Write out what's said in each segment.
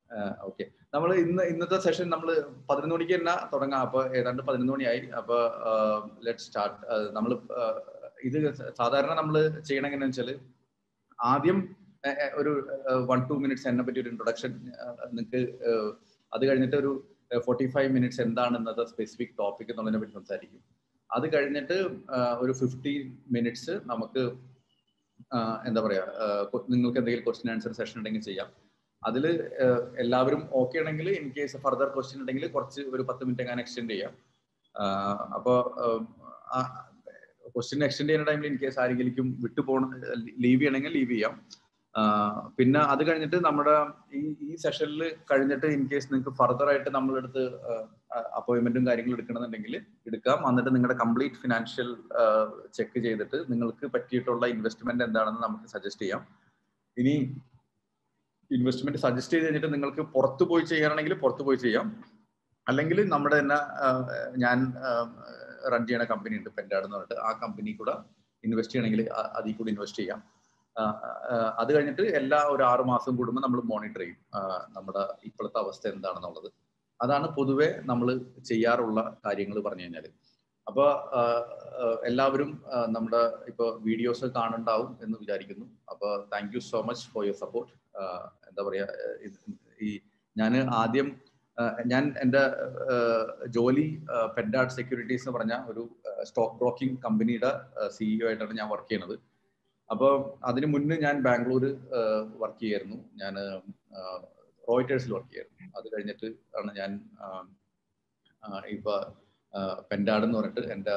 okay നമ്മൾ ഇന്ന് ഇന്നത്തെ സെഷൻ നമ്മൾ പതിനൊന്ന് മണിക്ക് തന്നെ തുടങ്ങാം അപ്പൊ ഏതാണ്ട് പതിനൊന്ന് മണിയായി അപ്പൊ ലെറ്റ് സ്റ്റാർട്ട് നമ്മൾ ഇത് സാധാരണ നമ്മൾ ചെയ്യണം എങ്ങനെയാണെന്ന് വെച്ചാൽ ആദ്യം ഒരു വൺ ടു മിനിറ്റ്സ് എന്നെ പറ്റി ഒരു ഇൻട്രൊഡക്ഷൻ നിങ്ങൾക്ക് അത് കഴിഞ്ഞിട്ട് ഒരു ഫോർട്ടി ഫൈവ് മിനിറ്റ്സ് എന്താണ് ഇന്നത്തെ സ്പെസിഫിക് ടോപ്പിക് എന്നുള്ളതിനെ പറ്റി സംസാരിക്കും അത് കഴിഞ്ഞിട്ട് ഒരു ഫിഫ്റ്റീൻ മിനിറ്റ്സ് നമുക്ക് എന്താ പറയാ നിങ്ങൾക്ക് എന്തെങ്കിലും ക്വസ്റ്റ്യൻ ആൻസർ സെഷൻ ഉണ്ടെങ്കിൽ ചെയ്യാം അതിൽ എല്ലാവരും ഓക്കെ ആണെങ്കിൽ ഇൻ കേസ് ഫർദർ ക്വസ്റ്റ്യൻ ഉണ്ടെങ്കിൽ കുറച്ച് ഒരു പത്ത് മിനിറ്റ് എങ്ങനെ എക്സ്റ്റെൻഡ് ചെയ്യാം അപ്പോൾ ക്വസ്റ്റ്യൻ എക്സ്റ്റെൻഡ് ചെയ്യുന്ന ടൈമിൽ ഇൻ കേസ് ആരെങ്കിലും വിട്ടു പോകണ ലീവ് ചെയ്യണമെങ്കിൽ ലീവ് ചെയ്യാം പിന്നെ അത് കഴിഞ്ഞിട്ട് നമ്മുടെ ഈ ഈ സെഷനിൽ കഴിഞ്ഞിട്ട് ഇൻ കേസ് നിങ്ങൾക്ക് ഫർദർ ആയിട്ട് നമ്മളെടുത്ത് അപ്പോയിന്റ്മെന്റും കാര്യങ്ങളും എടുക്കണമെന്നുണ്ടെങ്കിൽ എടുക്കാം എന്നിട്ട് നിങ്ങളുടെ കംപ്ലീറ്റ് ഫിനാൻഷ്യൽ ചെക്ക് ചെയ്തിട്ട് നിങ്ങൾക്ക് പറ്റിയിട്ടുള്ള ഇൻവെസ്റ്റ്മെന്റ് എന്താണെന്ന് നമുക്ക് സജസ്റ്റ് ചെയ്യാം ഇനി ഇൻവെസ്റ്റ്മെന്റ് സജസ്റ്റ് ചെയ്ത് കഴിഞ്ഞിട്ട് നിങ്ങൾക്ക് പുറത്ത് പോയി ചെയ്യാനാണെങ്കിൽ പുറത്ത് പോയി ചെയ്യാം അല്ലെങ്കിൽ നമ്മുടെ തന്നെ ഞാൻ റൺ ചെയ്യുന്ന കമ്പനി ഉണ്ട് പെൻഡാഡ് എന്ന് പറഞ്ഞിട്ട് ആ കമ്പനി കൂടെ ഇൻവെസ്റ്റ് ചെയ്യണമെങ്കിൽ അതിൽ കൂടി ഇൻവെസ്റ്റ് ചെയ്യാം അത് കഴിഞ്ഞിട്ട് എല്ലാ ഒരു ആറു മാസം കൂടുമ്പോൾ നമ്മൾ മോണിറ്റർ ചെയ്യും നമ്മുടെ ഇപ്പോഴത്തെ അവസ്ഥ എന്താണെന്നുള്ളത് അതാണ് പൊതുവെ നമ്മൾ ചെയ്യാറുള്ള കാര്യങ്ങൾ പറഞ്ഞു കഴിഞ്ഞാൽ അപ്പൊ എല്ലാവരും നമ്മുടെ ഇപ്പൊ വീഡിയോസ് കാണുണ്ടാവും എന്ന് വിചാരിക്കുന്നു അപ്പൊ thank you so much for your support എന്താ പറയാ ഈ ഞാൻ ആദ്യം ഞാൻ എൻ്റെ ജോലി പെൻഡാർട്ട് സെക്യൂരിറ്റീസ് എന്ന് പറഞ്ഞ ഒരു സ്റ്റോക്ക് ബ്രോക്കിംഗ് കമ്പനിയുടെ സിഇഒ ആയിട്ടാണ് ഞാൻ വർക്ക് ചെയ്യുന്നത് അപ്പോൾ അതിന് മുന്നേ ഞാൻ ബാംഗ്ലൂർ വർക്ക് ചെയ്യായിരുന്നു ഞാൻ റോയിറ്റേഴ്സിൽ വർക്ക് ചെയ്യായിരുന്നു അത് കഴിഞ്ഞിട്ട് ആണ് ഞാൻ ഇപ്പൊ പെൻഡാഡ് എന്ന് പറഞ്ഞിട്ട് എൻ്റെ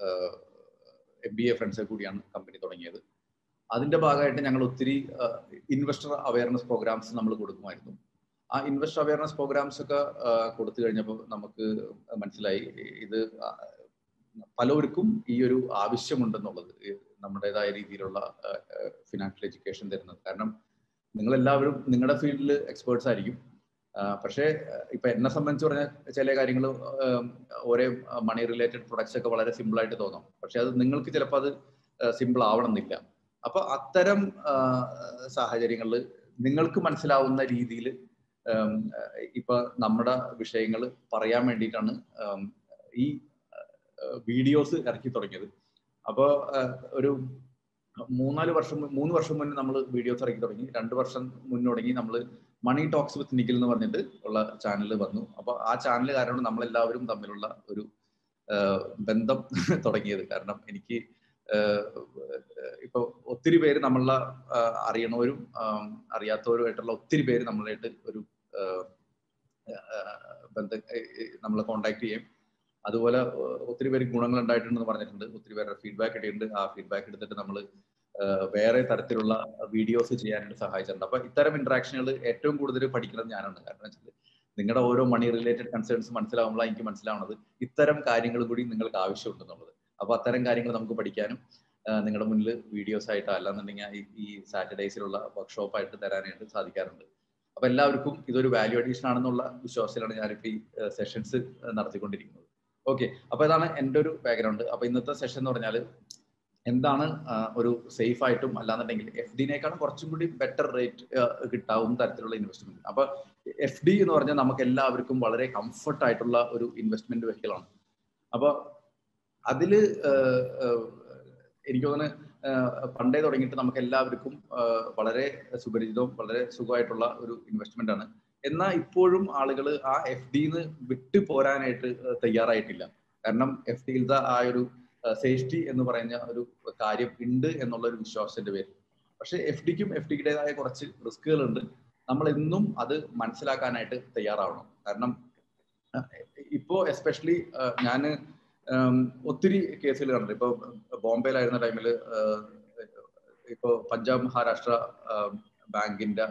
M B A friends company കമ്പനി തുടങ്ങിയത് അതിന്റെ ഭാഗമായിട്ട് ഞങ്ങൾ ഒത്തിരി ഇൻവെസ്റ്റർ അവയർനെസ് പ്രോഗ്രാംസ് നമ്മൾ കൊടുക്കുമായിരുന്നു ആ ഇൻവെസ്റ്റർ അവയർനെസ് പ്രോഗ്രാംസ് ഒക്കെ കൊടുത്തു കഴിഞ്ഞപ്പോൾ നമുക്ക് മനസ്സിലായി ഇത് പലർക്കും ഈ ഒരു ആവശ്യമുണ്ടെന്നുള്ളത് നമ്മുടേതായ രീതിയിലുള്ള ഫിനാൻഷ്യൽ എഡ്യൂക്കേഷൻ തരുന്നത് കാരണം നിങ്ങൾ എല്ലാവരും നിങ്ങളുടെ ഫീൽഡിൽ എക്സ്പേർട്സ് ആയിരിക്കും പക്ഷേ ഇപ്പൊ എന്നെ സംബന്ധിച്ച് പറഞ്ഞാൽ ചില കാര്യങ്ങൾ ഒരേ മണി റിലേറ്റഡ് പ്രൊഡക്ട്സ് ഒക്കെ വളരെ സിമ്പിൾ ആയിട്ട് തോന്നും പക്ഷെ അത് നിങ്ങൾക്ക് ചിലപ്പോൾ അത് സിമ്പിൾ ആവണമെന്നില്ല അപ്പൊ അത്തരം സാഹചര്യങ്ങളിൽ നിങ്ങൾക്ക് മനസ്സിലാവുന്ന രീതിയിൽ ഇപ്പൊ നമ്മുടെ വിഷയങ്ങൾ പറയാൻ വേണ്ടിയിട്ടാണ് ഈ വീഡിയോസ് ഇറക്കി തുടങ്ങിയത് അപ്പോൾ ഒരു മൂന്നാല് വർഷം മൂന്ന് വർഷം മുന്നേ നമ്മൾ വീഡിയോസ് ഇറക്കി തുടങ്ങി രണ്ട് വർഷം മുന്നേ തുടങ്ങി നമ്മൾ മണി ടോക്സ് വിത്ത് നിഖിൽ എന്ന് പറഞ്ഞിട്ട് ഉള്ള ചാനൽ വന്നു അപ്പൊ ആ ചാനൽ കാരണം നമ്മളെല്ലാവരും തമ്മിലുള്ള ഒരു ബന്ധം തുടങ്ങിയത് കാരണം എനിക്ക് ഇപ്പൊ ഒത്തിരി പേര് നമ്മളെ അറിയണവരും അറിയാത്തവരുമായിട്ടുള്ള ഒത്തിരി പേര് നമ്മളായിട്ട് ഒരു ബന്ധം നമ്മളെ കോണ്ടാക്ട് ചെയ്യും അതുപോലെ ഒത്തിരി പേര് ഗുണങ്ങൾ ഉണ്ടായിട്ടുണ്ടെന്ന് പറഞ്ഞിട്ടുണ്ട് ഒത്തിരി പേരുടെ ഫീഡ്ബാക്ക് കിട്ടിയിട്ടുണ്ട് ആ ഫീഡ്ബാക്ക് എടുത്തിട്ട് നമ്മൾ വേറെ തരത്തിലുള്ള വീഡിയോസ് ചെയ്യാനായിട്ട് സഹായിച്ചിട്ടുണ്ട് അപ്പൊ ഇത്തരം ഇന്ററാക്ഷനുകൾ ഏറ്റവും കൂടുതൽ പഠിക്കുന്നത് ഞാനാണ് കാരണം വെച്ചാൽ നിങ്ങളുടെ ഓരോ മണി റിലേറ്റഡ് കൺസേൺസ് മനസ്സിലാവുമ്പോഴാണ് എനിക്ക് മനസ്സിലാവുന്നത് ഇത്തരം കാര്യങ്ങൾ കൂടി നിങ്ങൾക്ക് ആവശ്യമുണ്ടെന്നുള്ളത് അപ്പൊ അത്തരം കാര്യങ്ങൾ നമുക്ക് പഠിക്കാനും നിങ്ങളുടെ മുന്നിൽ വീഡിയോസ് ആയിട്ട് അല്ലാന്നുണ്ടെങ്കിൽ ഈ സാറ്റർഡേസിലുള്ള വർക്ക്ഷോപ്പായിട്ട് തരാനായിട്ട് സാധിക്കാറുണ്ട് അപ്പൊ എല്ലാവർക്കും ഇതൊരു വാല്യൂ അഡീഷൻ ആണെന്നുള്ള വിശ്വാസത്തിലാണ് ഞാനിപ്പോൾ ഈ സെഷൻസ് നടത്തിക്കൊണ്ടിരിക്കുന്നത് ഓക്കെ അപ്പൊ ഇതാണ് എൻ്റെ ഒരു ബാക്ക്ഗ്രൗണ്ട് അപ്പൊ ഇന്നത്തെ സെഷൻ എന്ന് പറഞ്ഞാൽ എന്താണ് ഒരു സേഫ് ആയിട്ടും അല്ലാന്നുണ്ടെങ്കിൽ എഫ് ഡിനേക്കാളും കുറച്ചും കൂടി ബെറ്റർ റേറ്റ് കിട്ടാവുന്ന തരത്തിലുള്ള ഇൻവെസ്റ്റ്മെന്റ് അപ്പൊ എഫ് ഡി എന്ന് പറഞ്ഞാൽ നമുക്ക് എല്ലാവർക്കും വളരെ കംഫർട്ട് ആയിട്ടുള്ള ഒരു ഇൻവെസ്റ്റ്മെന്റ് വെഹിക്കിളാണ് അപ്പൊ അതില് എനിക്ക് തോന്നുന്നു പണ്ടേ തുടങ്ങിയിട്ട് നമുക്ക് എല്ലാവർക്കും വളരെ സുപരിചിതവും വളരെ സുഖമായിട്ടുള്ള ഒരു ഇൻവെസ്റ്റ്മെന്റ് ആണ് എന്നാൽ ഇപ്പോഴും ആളുകൾ ആ എഫ് ഡിന്ന് വിട്ടു പോരാനായിട്ട് തയ്യാറായിട്ടില്ല കാരണം എഫ് ഡിയിലത്തെ ആ ഒരു സേഫ്റ്റി എന്ന് പറയുന്ന ഒരു കാര്യം ഉണ്ട് എന്നുള്ള ഒരു വിശ്വാസത്തിന്റെ പേര് പക്ഷെ എഫ് ഡിക്കും എഫ് ഡിയുടേതായ കുറച്ച് റിസ്കുകളുണ്ട് നമ്മൾ എന്നും അത് മനസ്സിലാക്കാനായിട്ട് തയ്യാറാവണം കാരണം ഇപ്പോ എസ്പെഷ്യലി ഞാൻ ഒത്തിരി കേസുകൾ കണ്ടിട്ടുണ്ട് ഇപ്പൊ ബോംബെയിലായിരുന്ന ടൈമിൽ ഇപ്പോ പഞ്ചാബ് മഹാരാഷ്ട്ര ബാങ്കിന്റെ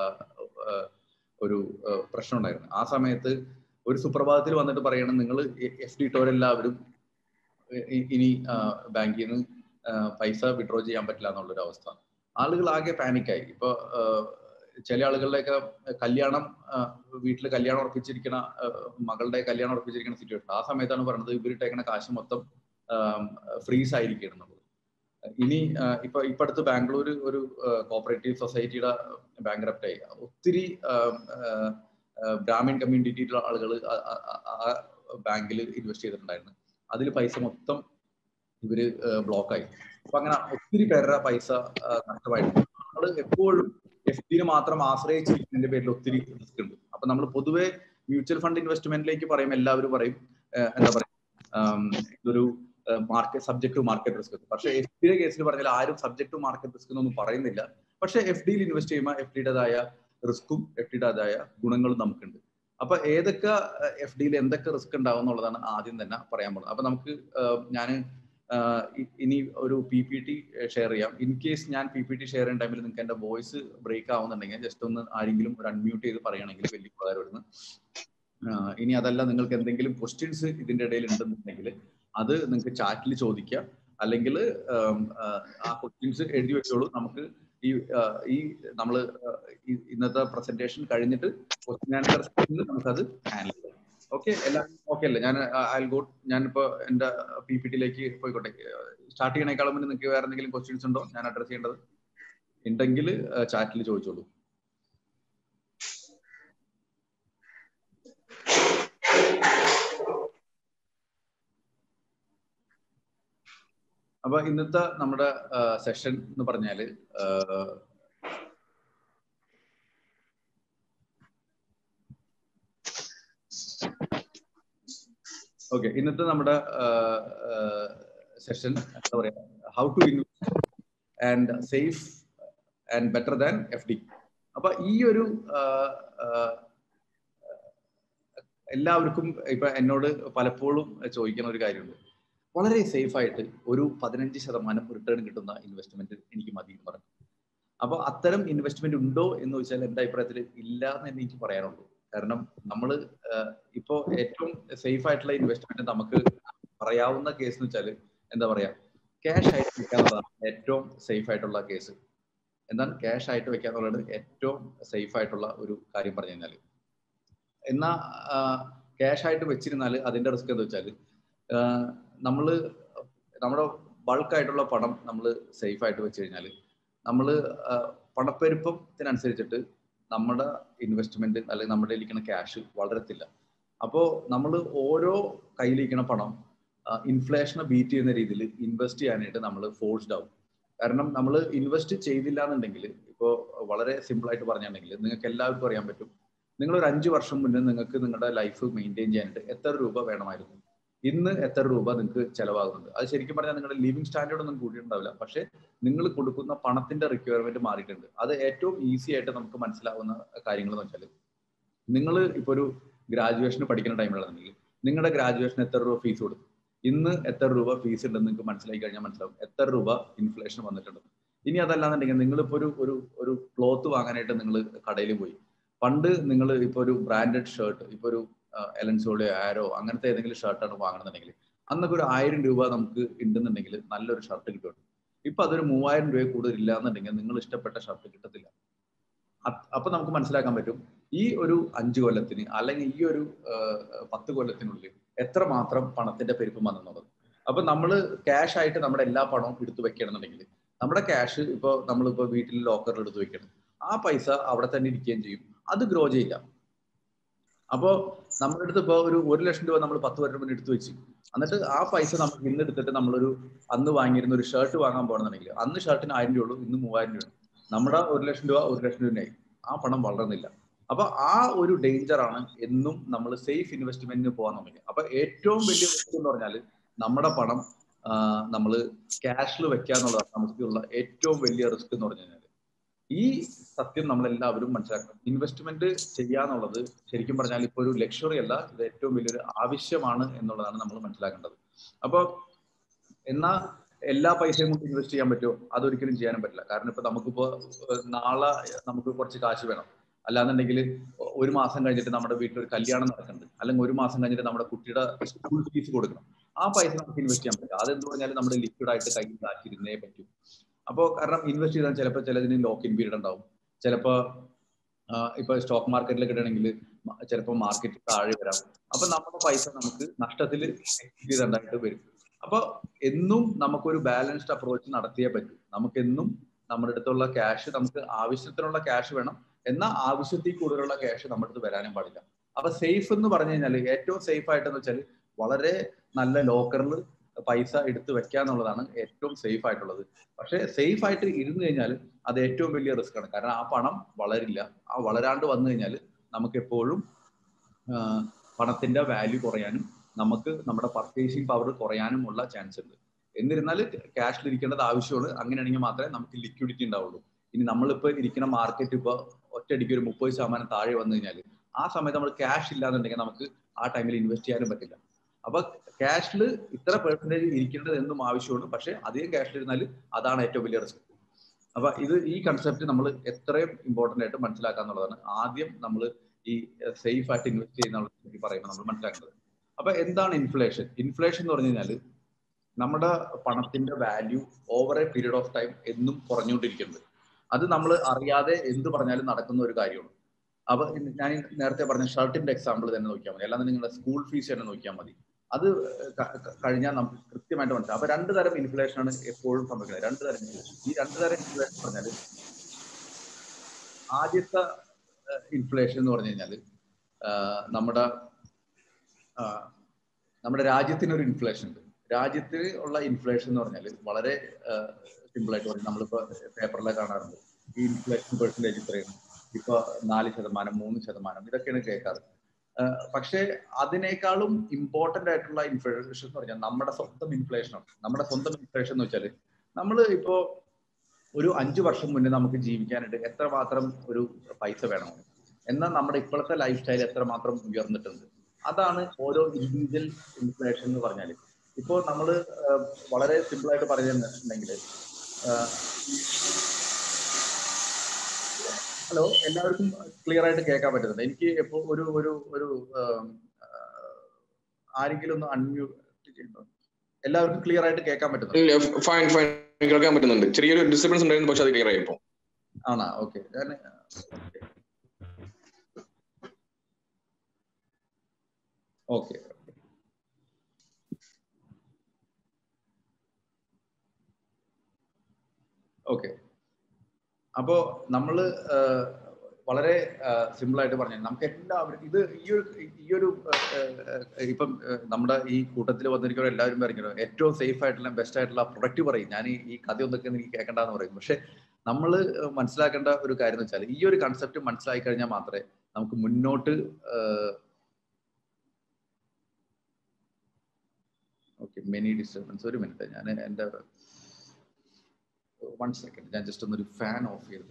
ഒരു പ്രശ്നം ഉണ്ടായിരുന്നു ആ സമയത്ത് ഒരു സുപ്രഭാതത്തിൽ വന്നിട്ട് പറയണം നിങ്ങൾ എഫ് ഡി ഇട്ടവരെല്ലാവരും ഇനി ബാങ്കിൽ നിന്ന് പൈസ വിഡ്രോ ചെയ്യാൻ പറ്റില്ല എന്നുള്ളൊരു അവസ്ഥ ആളുകൾ ആകെ പാനിക്കായി ഇപ്പൊ ചില ആളുകളുടെയൊക്കെ കല്യാണം വീട്ടിൽ കല്യാണം ഉറപ്പിച്ചിരിക്കുന്ന മകളുടെ കല്യാണം ഉറപ്പിച്ചിരിക്കുന്ന സിറ്റുവേഷൻ ആ സമയത്താണ് പറയുന്നത് ഇവരിട്ടേക്കണ കാശ് മൊത്തം ഫ്രീസ് ആയിരിക്കണം എന്നുള്ളത് ഇനി ഇപ്പൊ ഇപ്പൊ അടുത്ത് ബാംഗ്ലൂർ ഒരു കോപ്പറേറ്റീവ് സൊസൈറ്റിയുടെ ബാങ്ക്രപ്റ്റ് ആയി ഒത്തിരി ഗ്രാമീൺ കമ്മ്യൂണിറ്റിയിലുള്ള ആളുകൾ ആ ബാങ്കിൽ ഇൻവെസ്റ്റ് ചെയ്തിട്ടുണ്ടായിരുന്നു അതിൽ പൈസ മൊത്തം ഇവര് ബ്ലോക്കായി അപ്പൊ അങ്ങനെ ഒത്തിരി പേരുടെ പൈസ നഷ്ടമായിട്ടുണ്ട് നമ്മൾ എപ്പോഴും എഫ് ഡിന് മാത്രം ആശ്രയിച്ചിരിക്കുന്നതിന്റെ പേരിൽ ഒത്തിരി റിസ്ക് ഉണ്ട് അപ്പൊ നമ്മൾ പൊതുവെ മ്യൂച്വൽ ഫണ്ട് ഇൻവെസ്റ്റ്മെന്റിലേക്ക് പറയും എല്ലാവരും പറയും എന്താ പറയുക ഇതൊരു market subject to market risk പക്ഷേ എഫ് ഡിയുടെ കേസിൽ പറഞ്ഞാൽ ആരും സബ്ജക്ട് ടു മാർക്കറ്റ് റിസ്ക് എന്നൊന്നും പറയുന്നില്ല പക്ഷേ എഫ് ഡിയിൽ ഇൻവെസ്റ്റ് ചെയ്യുമ്പോൾ എഫ് ഡിയുടേതായ റിസ്ക്കും എഫ് ഡിയുടേതായ ഗുണങ്ങളും നമുക്കുണ്ട് അപ്പൊ ഏതൊക്കെ എഫ് ഡിയിൽ എന്തൊക്കെ റിസ്ക് ഉണ്ടാവും എന്നുള്ളതാണ് ആദ്യം തന്നെ പറയാൻ പോകുന്നത് അപ്പൊ നമുക്ക് ഞാൻ ഇനി ഒരു പി പി ടി ഷെയർ ചെയ്യാം ഇൻ കേസ് ഞാൻ പി പി ടി ഷെയർ ചെയ്യുന്ന ടൈമിൽ നിങ്ങൾക്ക് എന്റെ വോയിസ് ബ്രേക്ക് ആവുന്നുണ്ടെങ്കിൽ ജസ്റ്റ് ഒന്ന് ആരെങ്കിലും ഒരു അൺമ്യൂട്ട് ചെയ്ത് പറയുകയാണെങ്കിൽ വലിയ ഉപകാരമായിരുന്നു ഇനി അതല്ല നിങ്ങൾക്ക് എന്തെങ്കിലും ക്വസ്റ്റ്യൻസ് ഇതിന്റെ ഇടയിൽ ഉണ്ടെന്നുണ്ടെങ്കിൽ അത് നിങ്ങൾക്ക് ചാറ്റിൽ ചോദിക്കുക അല്ലെങ്കിൽ ആ ക്വസ്റ്റ്യൻസ് എഴുതി വെച്ചോളൂ നമുക്ക് ഈ ഈ നമ്മൾ ഇന്നത്തെ പ്രസന്റേഷൻ കഴിഞ്ഞിട്ട് ക്വസ്റ്റ്യൻ ആൻസർ നമുക്കത് ഹാൻഡിൽ ചെയ്യാം ഓക്കെ എല്ലാം ഓക്കെ അല്ലേ ഞാൻ ഐ ഗോ ഞാനിപ്പോ എന്റെ പി പി ടിയിലേക്ക് പോയിക്കോട്ടെ സ്റ്റാർട്ട് ചെയ്യണേക്കാളും മുന്നേ നിങ്ങൾക്ക് വേറെ എന്തെങ്കിലും ക്വസ്റ്റ്യൻസ് ഉണ്ടോ ഞാൻ അഡ്രസ് ചെയ്യേണ്ടത് ഉണ്ടെങ്കിൽ ചാറ്റിൽ ചോദിച്ചോളൂ അപ്പൊ ഇന്നത്തെ നമ്മുടെ സെഷൻ എന്ന് പറഞ്ഞാല് ഓക്കെ ഇന്നത്തെ നമ്മുടെ സെഷൻ എന്താ പറയാ how to invest and safe and better than F D അപ്പൊ ഈ ഒരു എല്ലാവർക്കും ഇപ്പൊ എന്നോട് പലപ്പോഴും ചോദിക്കുന്ന ഒരു കാര്യമുണ്ട് വളരെ സേഫ് ആയിട്ട് ഒരു പതിനഞ്ച് ശതമാനം റിട്ടേൺ കിട്ടുന്ന ഇൻവെസ്റ്റ്മെന്റ് എനിക്ക് മതി എന്ന് പറഞ്ഞു അപ്പൊ അത്തരം ഇൻവെസ്റ്റ്മെന്റ് ഉണ്ടോ എന്ന് ചോദിച്ചാൽ എന്റെ അഭിപ്രായത്തിൽ ഇല്ല എന്ന് തന്നെ എനിക്ക് പറയാനുള്ളൂ കാരണം നമ്മൾ ഇപ്പോ ഏറ്റവും സേഫ് ആയിട്ടുള്ള ഇൻവെസ്റ്റ്മെന്റ് നമുക്ക് പറയാവുന്ന കേസ് എന്ന് വെച്ചാൽ എന്താ പറയാ ക്യാഷ് ആയിട്ട് വെക്കാന്നുള്ളതാണ് ഏറ്റവും സേഫ് ആയിട്ടുള്ള കേസ് എന്നാൽ ക്യാഷ് ആയിട്ട് വെക്കാന്നുള്ളത് ഏറ്റവും സേഫ് ആയിട്ടുള്ള ഒരു കാര്യം പറഞ്ഞു കഴിഞ്ഞാൽ എന്നാ ക്യാഷ് ആയിട്ട് വെച്ചിരുന്നാൽ അതിന്റെ റിസ്ക് എന്താ വെച്ചാൽ നമ്മൾ നമ്മുടെ ബൾക്ക് ആയിട്ടുള്ള പണം നമ്മൾ സേഫ് ആയിട്ട് വെച്ച് കഴിഞ്ഞാൽ നമ്മൾ പണപ്പെരുപ്പത്തിനനുസരിച്ചിട്ട് നമ്മുടെ ഇൻവെസ്റ്റ്മെന്റ് അല്ലെങ്കിൽ നമ്മുടെ ഇരിക്കുന്ന ക്യാഷ് വളരത്തില്ല അപ്പോൾ നമ്മൾ ഓരോ കയ്യിലിരിക്കുന്ന പണം ഇൻഫ്ലേഷനെ ബീറ്റ് ചെയ്യുന്ന രീതിയിൽ ഇൻവെസ്റ്റ് ചെയ്യാനായിട്ട് നമ്മൾ ഫോഴ്സ്ഡ് ആവും കാരണം നമ്മൾ ഇൻവെസ്റ്റ് ചെയ്തില്ല എന്നുണ്ടെങ്കിൽ ഇപ്പോൾ വളരെ സിമ്പിൾ ആയിട്ട് പറഞ്ഞിട്ടുണ്ടെങ്കിൽ നിങ്ങൾക്ക് എല്ലാവർക്കും അറിയാൻ പറ്റും നിങ്ങൾ ഒരു അഞ്ച് വർഷം മുന്നേ നിങ്ങൾക്ക് നിങ്ങളുടെ ലൈഫ് മെയിൻറ്റെയിൻ ചെയ്യാനായിട്ട് എത്ര രൂപ വേണമായിരുന്നു ഇന്ന് എത്ര രൂപ നിങ്ങൾക്ക് ചെലവാകുന്നുണ്ട് അത് ശരിക്കും പറഞ്ഞാൽ നിങ്ങളുടെ ലിവിങ് സ്റ്റാൻഡേർഡ് ഒന്നും കൂടിയിട്ടുണ്ടാവില്ല പക്ഷെ നിങ്ങൾ കൊടുക്കുന്ന പണത്തിന്റെ റിക്വയർമെന്റ് മാറിയിട്ടുണ്ട് അത് ഏറ്റവും ഈസി ആയിട്ട് നമുക്ക് മനസ്സിലാവുന്ന കാര്യങ്ങൾ എന്ന് വെച്ചാൽ നിങ്ങൾ ഇപ്പോൾ ഒരു ഗ്രാജുവേഷന് പഠിക്കുന്ന ടൈമിലാണെങ്കിൽ നിങ്ങളുടെ ഗ്രാജുവേഷൻ എത്ര രൂപ ഫീസ് കൊടുത്തു ഇന്ന് എത്ര രൂപ ഫീസ് ഉണ്ടെന്ന് നിങ്ങൾക്ക് മനസ്സിലാക്കി കഴിഞ്ഞാൽ മനസ്സിലാവും എത്ര രൂപ ഇൻഫ്ലേഷൻ വന്നിട്ടുണ്ട് ഇനി അതല്ലാന്നുണ്ടെങ്കിൽ നിങ്ങളിപ്പോൾ ഒരു ഒരു ഒരു ക്ലോത്ത് വാങ്ങാനായിട്ട് നിങ്ങൾ കടയിൽ പോയി പണ്ട് നിങ്ങൾ ഇപ്പോൾ ഒരു ബ്രാൻഡഡ് ഷർട്ട് ഇപ്പോൾ ഒരു എലൻസോളിയോ ആരോ അങ്ങനത്തെ ഏതെങ്കിലും ഷർട്ടാണ് വാങ്ങണമെന്നുണ്ടെങ്കിൽ അന്നൊക്കെ ഒരു ആയിരം രൂപ നമുക്ക് ഉണ്ടെന്നുണ്ടെങ്കിൽ നല്ലൊരു ഷർട്ട് കിട്ടും ഇപ്പൊ അതൊരു മൂവായിരം രൂപ കൂടുതൽ ഇല്ല എന്നുണ്ടെങ്കിൽ നിങ്ങൾ ഇഷ്ടപ്പെട്ട ഷർട്ട് കിട്ടത്തില്ല അപ്പൊ നമുക്ക് മനസ്സിലാക്കാൻ പറ്റും ഈ ഒരു അഞ്ചു കൊല്ലത്തിന് അല്ലെങ്കിൽ ഈ ഒരു പത്ത് കൊല്ലത്തിനുള്ളിൽ എത്ര മാത്രം പണത്തിന്റെ പെരുപ്പം വന്നെന്നുള്ളത് അപ്പൊ നമ്മൾ ക്യാഷ് ആയിട്ട് നമ്മുടെ എല്ലാ പണവും എടുത്തു വെക്കണമെന്നുണ്ടെങ്കിൽ നമ്മുടെ ക്യാഷ് ഇപ്പോൾ നമ്മളിപ്പോ വീട്ടിൽ ലോക്കറിൽ എടുത്ത് വെക്കണം ആ പൈസ അവിടെ തന്നെ ഇരിക്കുകയും ചെയ്യും അത് ഗ്രോ ചെയ്യില്ല അപ്പോ നമ്മുടെ അടുത്ത് ഇപ്പോൾ ഒരു ഒരു ലക്ഷം രൂപ നമ്മൾ പത്ത് വർഷം മുന്നേ എടുത്തു വെച്ച് എന്നിട്ട് ആ പൈസ നമുക്ക് ഇന്ന് എടുത്തിട്ട് നമ്മളൊരു അന്ന് വാങ്ങിയിരുന്ന ഒരു ഷർട്ട് വാങ്ങാൻ പോകണമെന്നുണ്ടെങ്കിൽ അന്ന് ഷർട്ടിന് ആയിരം രൂപ ഉള്ളൂ ഇന്ന് മൂവായിരം രൂപ നമ്മുടെ ഒരു ലക്ഷം രൂപ ഒരു ലക്ഷം രൂപയായി ആ പണം വളർന്നില്ല അപ്പൊ ആ ഒരു ഡേഞ്ചർ ആണ് എന്നും നമ്മൾ സേഫ് ഇൻവെസ്റ്റ്മെന്റിന് പോകാൻ നോക്കുക അപ്പൊ ഏറ്റവും വലിയ റിസ്ക് എന്ന് പറഞ്ഞാൽ നമ്മുടെ പണം നമ്മൾ ക്യാഷിൽ വെക്കുക എന്നുള്ളതാണ് നമുക്കുള്ള ഏറ്റവും വലിയ റിസ്ക് എന്ന് പറഞ്ഞു കഴിഞ്ഞാൽ ഈ സത്യം നമ്മൾ എല്ലാവരും മനസ്സിലാക്കണം ഇൻവെസ്റ്റ്മെന്റ് ചെയ്യാന്നുള്ളത് ശരിക്കും പറഞ്ഞാൽ ഇപ്പോൾ ഒരു ലക്ഷറി അല്ല ഇത് ഏറ്റവും വലിയൊരു ആവശ്യമാണ് എന്നുള്ളതാണ് നമ്മൾ മനസ്സിലാക്കേണ്ടത് അപ്പോൾ എന്നാ എല്ലാ പൈസയും കൊണ്ട് ഇൻവെസ്റ്റ് ചെയ്യാൻ പറ്റുമോ അതൊരിക്കലും ചെയ്യാനും പറ്റില്ല കാരണം ഇപ്പൊ നമുക്കിപ്പോ നാളെ നമുക്ക് കുറച്ച് കാശ് വേണം അല്ലാന്നുണ്ടെങ്കിൽ ഒരു മാസം കഴിഞ്ഞിട്ട് നമ്മുടെ വീട്ടിൽ ഒരു കല്യാണം നടക്കുന്നുണ്ട് അല്ലെങ്കിൽ ഒരു മാസം കഴിഞ്ഞിട്ട് നമ്മുടെ കുട്ടിയുടെ സ്കൂൾ ഫീസ് കൊടുക്കണം ആ പൈസ നമുക്ക് ഇൻവെസ്റ്റ് ചെയ്യാൻ പറ്റില്ല അതെന്ത് പറഞ്ഞാൽ നമ്മുടെ ലിക്വിഡ് ആയിട്ട് കയ്യിൽ കാച്ചിരുന്നേ പറ്റൂ അപ്പോൾ കാരണം ഇൻവെസ്റ്റ് ചെയ്താൽ ചിലപ്പോൾ ചിലതിന് ലോക്ക് ഇൻ പീരീഡ് ഉണ്ടാവും ചിലപ്പോൾ ഇപ്പൊ സ്റ്റോക്ക് മാർക്കറ്റിൽ കിട്ടണമെങ്കിൽ ചിലപ്പോൾ മാർക്കറ്റ് താഴെ വരാം അപ്പൊ നമ്മുടെ പൈസ നമുക്ക് നഷ്ടത്തിൽ ചെയ്തുണ്ടായിട്ട് വരും അപ്പൊ എന്നും നമുക്കൊരു ബാലൻസ്ഡ് അപ്രോച്ച് നടത്തിയേ പറ്റൂ നമുക്കെന്നും നമ്മുടെ അടുത്തുള്ള ക്യാഷ് നമുക്ക് ആവശ്യത്തിനുള്ള ക്യാഷ് വേണം എന്നാൽ ആവശ്യത്തിൽ കൂടുതലുള്ള ക്യാഷ് നമ്മുടെ അടുത്ത് വരാനും പാടില്ല അപ്പൊ സേഫ് എന്ന് പറഞ്ഞു കഴിഞ്ഞാൽ ഏറ്റവും സേഫ് ആയിട്ടെന്ന് വെച്ചാൽ വളരെ നല്ല ലോക്കറിൽ പൈസ എടുത്ത് വെക്കുക എന്നുള്ളതാണ് ഏറ്റവും സേഫ് ആയിട്ടുള്ളത് പക്ഷേ സേഫ് ആയിട്ട് ഇരുന്ന് കഴിഞ്ഞാൽ അത് ഏറ്റവും വലിയ റിസ്ക് ആണ് കാരണം ആ പണം വളരില്ല ആ വളരാണ്ട് വന്നു കഴിഞ്ഞാൽ നമുക്ക് എപ്പോഴും പണത്തിന്റെ വാല്യൂ കുറയാനും നമുക്ക് നമ്മുടെ പർച്ചേസിങ് പവർ കുറയാനുമുള്ള ചാൻസ് ഉണ്ട് എന്നിരുന്നാൽ ക്യാഷിൽ ഇരിക്കേണ്ടത് ആവശ്യമുള്ളൂ അങ്ങനെയാണെങ്കിൽ മാത്രമേ നമുക്ക് ലിക്വിഡിറ്റി ഉണ്ടാവുള്ളൂ ഇനി നമ്മളിപ്പോൾ ഇരിക്കുന്ന മാർക്കറ്റ് ഇപ്പോൾ ഒറ്റയടിക്ക് ഒരു മുപ്പത് ശതമാനം താഴെ വന്നു കഴിഞ്ഞാൽ ആ സമയത്ത് നമ്മൾ ക്യാഷ് ഇല്ലാന്നുണ്ടെങ്കിൽ നമുക്ക് ആ ടൈമിൽ ഇൻവെസ്റ്റ് ചെയ്യാനും പറ്റില്ല അപ്പൊ ക്യാഷിൽ ഇത്ര പെർസെന്റേജ് ഇരിക്കേണ്ടത് എന്നും ആവശ്യമുണ്ട് പക്ഷെ അധികം ക്യാഷിൽ ഇരുന്നാൽ അതാണ് ഏറ്റവും വലിയ റിസ്ക് അപ്പൊ ഇത് ഈ കൺസെപ്റ്റ് നമ്മൾ എത്രയും ഇമ്പോർട്ടന്റ് ആയിട്ട് മനസ്സിലാക്കാന്നുള്ളതാണ് ആദ്യം നമ്മൾ ഈ സേഫ് ആയിട്ട് ഇൻവെസ്റ്റ് ചെയ്യുന്ന പറയുമ്പോൾ നമ്മൾ മനസ്സിലാക്കേണ്ടത് അപ്പൊ എന്താണ് ഇൻഫ്ലേഷൻ ഇൻഫ്ലേഷൻ എന്ന് പറഞ്ഞു കഴിഞ്ഞാൽ നമ്മുടെ പണത്തിന്റെ value over a period of time എന്നും കുറഞ്ഞുകൊണ്ടിരിക്കുന്നത് അത് നമ്മൾ അറിയാതെ എന്ത് പറഞ്ഞാലും നടക്കുന്ന ഒരു കാര്യമാണ് അപ്പൊ ഞാൻ നേരത്തെ പറഞ്ഞ ഷർട്ടിന്റെ എക്സാമ്പിൾ തന്നെ നോക്കിയാൽ മതി അല്ലാതെ നിങ്ങളുടെ സ്കൂൾ ഫീസ് തന്നെ നോക്കിയാൽ മതി അത് കഴിഞ്ഞാൽ നമുക്ക് കൃത്യമായിട്ട് മനസ്സിലാവും അപ്പൊ രണ്ട് തരം ഇൻഫ്ലേഷൻ ആണ് എപ്പോഴും സംഭവിക്കുന്നത് രണ്ട് തരം ഇൻഫ്ലേഷൻ ഈ രണ്ട് തരം ഇൻഫ്ലേഷൻ പറഞ്ഞാൽ ആദ്യത്തെ ഇൻഫ്ലേഷൻ എന്ന് പറഞ്ഞു കഴിഞ്ഞാൽ നമ്മുടെ നമ്മുടെ രാജ്യത്തിന് ഒരു ഇൻഫ്ലേഷൻ ഉണ്ട് രാജ്യത്തിന് ഉള്ള ഇൻഫ്ലേഷൻ എന്ന് പറഞ്ഞാൽ വളരെ സിമ്പിൾ ആയിട്ട് പറയും നമ്മളിപ്പോ പേപ്പറിലെ കാണാറുണ്ട് ഈ ഇൻഫ്ലേഷൻ പെർസെൻറ്റേജ് ഇത്രയാണ് ഇപ്പൊ നാല് ശതമാനം മൂന്ന് ശതമാനം ഇതൊക്കെയാണ് കേൾക്കാറ് പക്ഷേ അതിനേക്കാളും ഇമ്പോർട്ടന്റ് ആയിട്ടുള്ള ഇൻഫ്ലേഷൻ എന്ന് പറഞ്ഞാൽ നമ്മുടെ സ്വന്തം ഇൻഫ്ലേഷൻ ആണ് നമ്മുടെ സ്വന്തം ഇൻഫ്ലേഷൻ എന്ന് വെച്ചാൽ നമ്മൾ ഇപ്പോ ഒരു അഞ്ചു വർഷം മുന്നേ നമുക്ക് ജീവിക്കാനായിട്ട് എത്രമാത്രം ഒരു പൈസ വേണം എന്നാൽ നമ്മുടെ ഇപ്പോഴത്തെ ലൈഫ് സ്റ്റൈൽ എത്രമാത്രം ഉയർന്നിട്ടുണ്ട് അതാണ് ഓരോ ഇൻഡിവിജ്വൽ ഇൻഫ്ലേഷൻ എന്ന് പറഞ്ഞാൽ ഇപ്പോൾ നമ്മൾ വളരെ സിമ്പിൾ ആയിട്ട് പറഞ്ഞിട്ടുണ്ടെങ്കിൽ ഹലോ എല്ലാവർക്കും ക്ലിയർ ആയിട്ട് കേൾക്കാൻ പറ്റുന്നുണ്ട് എനിക്ക് ഇപ്പോൾ ഒരു ഒരു ഒരു ആരെങ്കിലും ഒന്ന് അൺമ്യൂട്ട് ചെയ്യുന്നുണ്ടോ എല്ലാവർക്കും ക്ലിയർ ആയിട്ട് കേൾക്കാൻ പറ്റുന്നുണ്ട് ഫൈൻ ഫൈൻ കേൾക്കാൻ പറ്റുന്നുണ്ട് ചെറിയൊരു ഡിസ്റ്റർബൻസ് ഉണ്ടായിരുന്നു പക്ഷെ അത് ക്ലിയർ ആയി ഇപ്പോൾ ആണോ ഓക്കെ ഞാൻ ഓക്കെ ഓക്കെ അപ്പോ നമ്മള് വളരെ സിമ്പിൾ ആയിട്ട് പറഞ്ഞു നമുക്ക് എല്ലാവരും ഇത് ഈ ഒരു ഈ ഒരു ഇപ്പം നമ്മുടെ ഈ കൂട്ടത്തിൽ വന്നിരിക്കുന്ന എല്ലാവരും പറയുന്നത് ഏറ്റവും സേഫ് ആയിട്ടുള്ള ബെസ്റ്റ് ആയിട്ടുള്ള പ്രൊഡക്റ്റ് പറയും ഞാൻ ഈ കഥ ഒന്നൊക്കെ എനിക്ക് കേൾക്കണ്ടെന്ന് പറയും പക്ഷെ നമ്മൾ മനസ്സിലാക്കേണ്ട ഒരു കാര്യം എന്ന് വെച്ചാൽ ഈ ഒരു കൺസെപ്റ്റ് മനസ്സിലാക്കി കഴിഞ്ഞാൽ മാത്രമേ നമുക്ക് മുന്നോട്ട് ഓക്കെ മെനി ഡിസ്റ്റർബൻസ് ഒരു മിനിറ്റ് ഞാൻ എൻ്റെ വൺ സെക്കൻഡ് ഞാൻ ജസ്റ്റ് ഒന്നൊരു ഫാൻ ഓഫ് ചെയ്ത്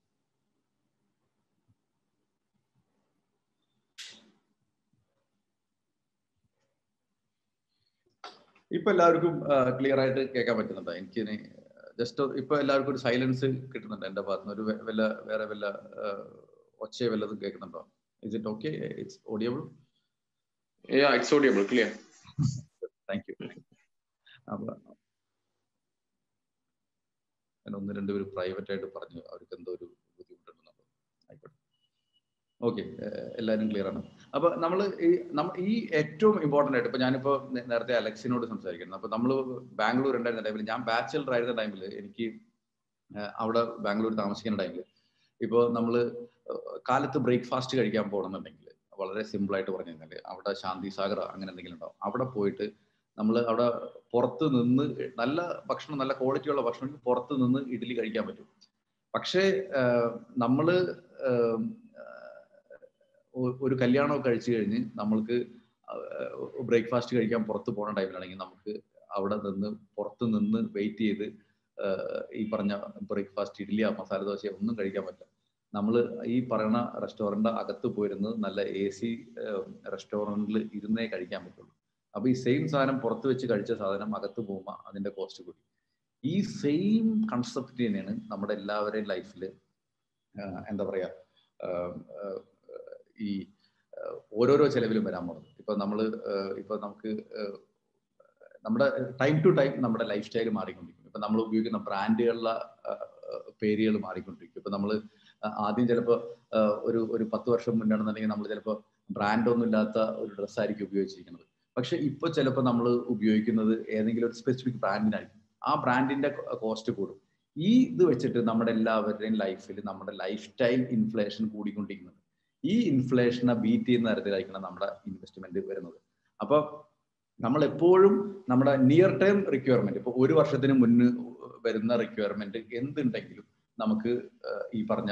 ഇപ്പൊ എല്ലാവർക്കും ക്ലിയർ ആയിട്ട് കേൾക്കാൻ പറ്റുന്നുണ്ടോ എനിക്ക് ജസ്റ്റ് ഇപ്പൊ എല്ലാവർക്കും ഒരു സൈലൻസ് കിട്ടുന്നുണ്ട് എന്റെ ഭാഗത്ത് ഒരു വല്ല വേറെ വല്ല ഒച്ച വല്ലതും കേൾക്കുന്നുണ്ടോ is it okay it's audible it's audible clear thank you അപ്പൊ ഞാൻ ഒന്ന് രണ്ടുപേര് പ്രൈവറ്റ് ആയിട്ട് പറഞ്ഞു അവർക്ക് എന്തോ ഒരു ബുദ്ധിമുട്ടുണ്ടെന്നുള്ളത് ആയിക്കോട്ടെ ഓക്കെ എല്ലാവരും ക്ലിയർ ആണ് അപ്പൊ നമ്മൾ ഈ നമ്മ ഈ ഏറ്റവും ഇമ്പോർട്ടന്റ് ആയിട്ട് ഇപ്പൊ ഞാനിപ്പോ നേരത്തെ അലക്സിനോട് സംസാരിക്കുന്നു അപ്പൊ നമ്മൾ ബാംഗ്ലൂർ ഉണ്ടായിരുന്ന ടൈമിൽ ഞാൻ ബാച്ചലർ ആയിരുന്ന ടൈമിൽ എനിക്ക് അവിടെ ബാംഗ്ലൂർ താമസിക്കുന്ന ടൈമിൽ ഇപ്പോൾ നമ്മൾ കാലത്ത് ബ്രേക്ക്ഫാസ്റ്റ് കഴിക്കാൻ പോകണമെന്നുണ്ടെങ്കിൽ വളരെ സിമ്പിൾ ആയിട്ട് പറഞ്ഞു കഴിഞ്ഞാൽ അവിടെ ശാന്തി സാഗർ അങ്ങനെ എന്തെങ്കിലും ഉണ്ടാവും അവിടെ പോയിട്ട് നമ്മൾ അവിടെ പുറത്ത് നിന്ന് നല്ല ഭക്ഷണം നല്ല ക്വാളിറ്റിയുള്ള ഭക്ഷണം പുറത്ത് നിന്ന് ഇഡ്ഡലി കഴിക്കാൻ പറ്റും പക്ഷേ നമ്മൾ ഒരു കല്യാണമൊക്കെ കഴിച്ചു കഴിഞ്ഞ് നമ്മൾക്ക് ബ്രേക്ക്ഫാസ്റ്റ് കഴിക്കാൻ പുറത്ത് പോണ ടൈമിലാണെങ്കിൽ നമുക്ക് അവിടെ നിന്ന് പുറത്ത് നിന്ന് വെയിറ്റ് ചെയ്ത് ഈ പറഞ്ഞ ബ്രേക്ക്ഫാസ്റ്റ് ഇഡ്ഡലിയോ മസാല ദോശയോ ഒന്നും കഴിക്കാൻ പറ്റില്ല നമ്മൾ ഈ പറയുന്ന റെസ്റ്റോറൻ്റ് അകത്ത് പോയിരുന്ന് നല്ല എ സി റെസ്റ്റോറൻറ്റിൽ ഇരുന്നേ കഴിക്കാൻ പറ്റുള്ളൂ അപ്പൊ ഈ സെയിം സാധനം പുറത്ത് വെച്ച് കഴിച്ച സാധനം അകത്ത് പോകുമ്പോൾ അതിന്റെ കോസ്റ്റ് കൂടി ഈ സെയിം കൺസെപ്റ്റ് തന്നെയാണ് നമ്മുടെ എല്ലാവരുടെയും ലൈഫിൽ എന്താ പറയാ ഈ ഓരോരോ ചെലവിലും വരാൻ പോകുന്നത് ഇപ്പൊ നമ്മൾ ഇപ്പൊ നമുക്ക് നമ്മുടെ ടൈം ടു ടൈം നമ്മുടെ ലൈഫ് സ്റ്റൈൽ മാറിക്കൊണ്ടിരിക്കും ഇപ്പൊ നമ്മൾ ഉപയോഗിക്കുന്ന ബ്രാൻഡുകളിലെ പേരുകൾ മാറിക്കൊണ്ടിരിക്കും ഇപ്പൊ നമ്മൾ ആദ്യം ചിലപ്പോൾ ഒരു ഒരു പത്ത് വർഷം മുന്നാണെന്നുണ്ടെങ്കിൽ നമ്മൾ ചിലപ്പോൾ ബ്രാൻഡ് ഒന്നും ഇല്ലാത്ത ഒരു ഡ്രസ്സായിരിക്കും ഉപയോഗിച്ചിരിക്കുന്നത് പക്ഷെ ഇപ്പൊ ചിലപ്പോൾ നമ്മൾ ഉപയോഗിക്കുന്നത് ഏതെങ്കിലും ഒരു സ്പെസിഫിക് ബ്രാൻഡിനായിരിക്കും ആ ബ്രാൻഡിന്റെ കോസ്റ്റ് കൂടും ഈ ഇത് വെച്ചിട്ട് നമ്മുടെ എല്ലാവരുടെയും ലൈഫിൽ നമ്മുടെ ലൈഫ് സ്റ്റൈൽ ഇൻഫ്ലേഷൻ കൂടിക്കൊണ്ടിരിക്കുന്നത് ഈ ഇൻഫ്ലേഷനെ ബീറ്റ് ചെയ്യുന്ന തരത്തിലായിരിക്കണം നമ്മുടെ ഇൻവെസ്റ്റ്മെന്റ് വരുന്നത് അപ്പോൾ നമ്മൾ എപ്പോഴും നമ്മുടെ നിയർ ടേം റിക്വയർമെന്റ് ഇപ്പൊ ഒരു വർഷത്തിന് മുന്ന് വരുന്ന റിക്വയർമെന്റ് എന്തുണ്ടെങ്കിലും നമുക്ക് ഈ പറഞ്ഞ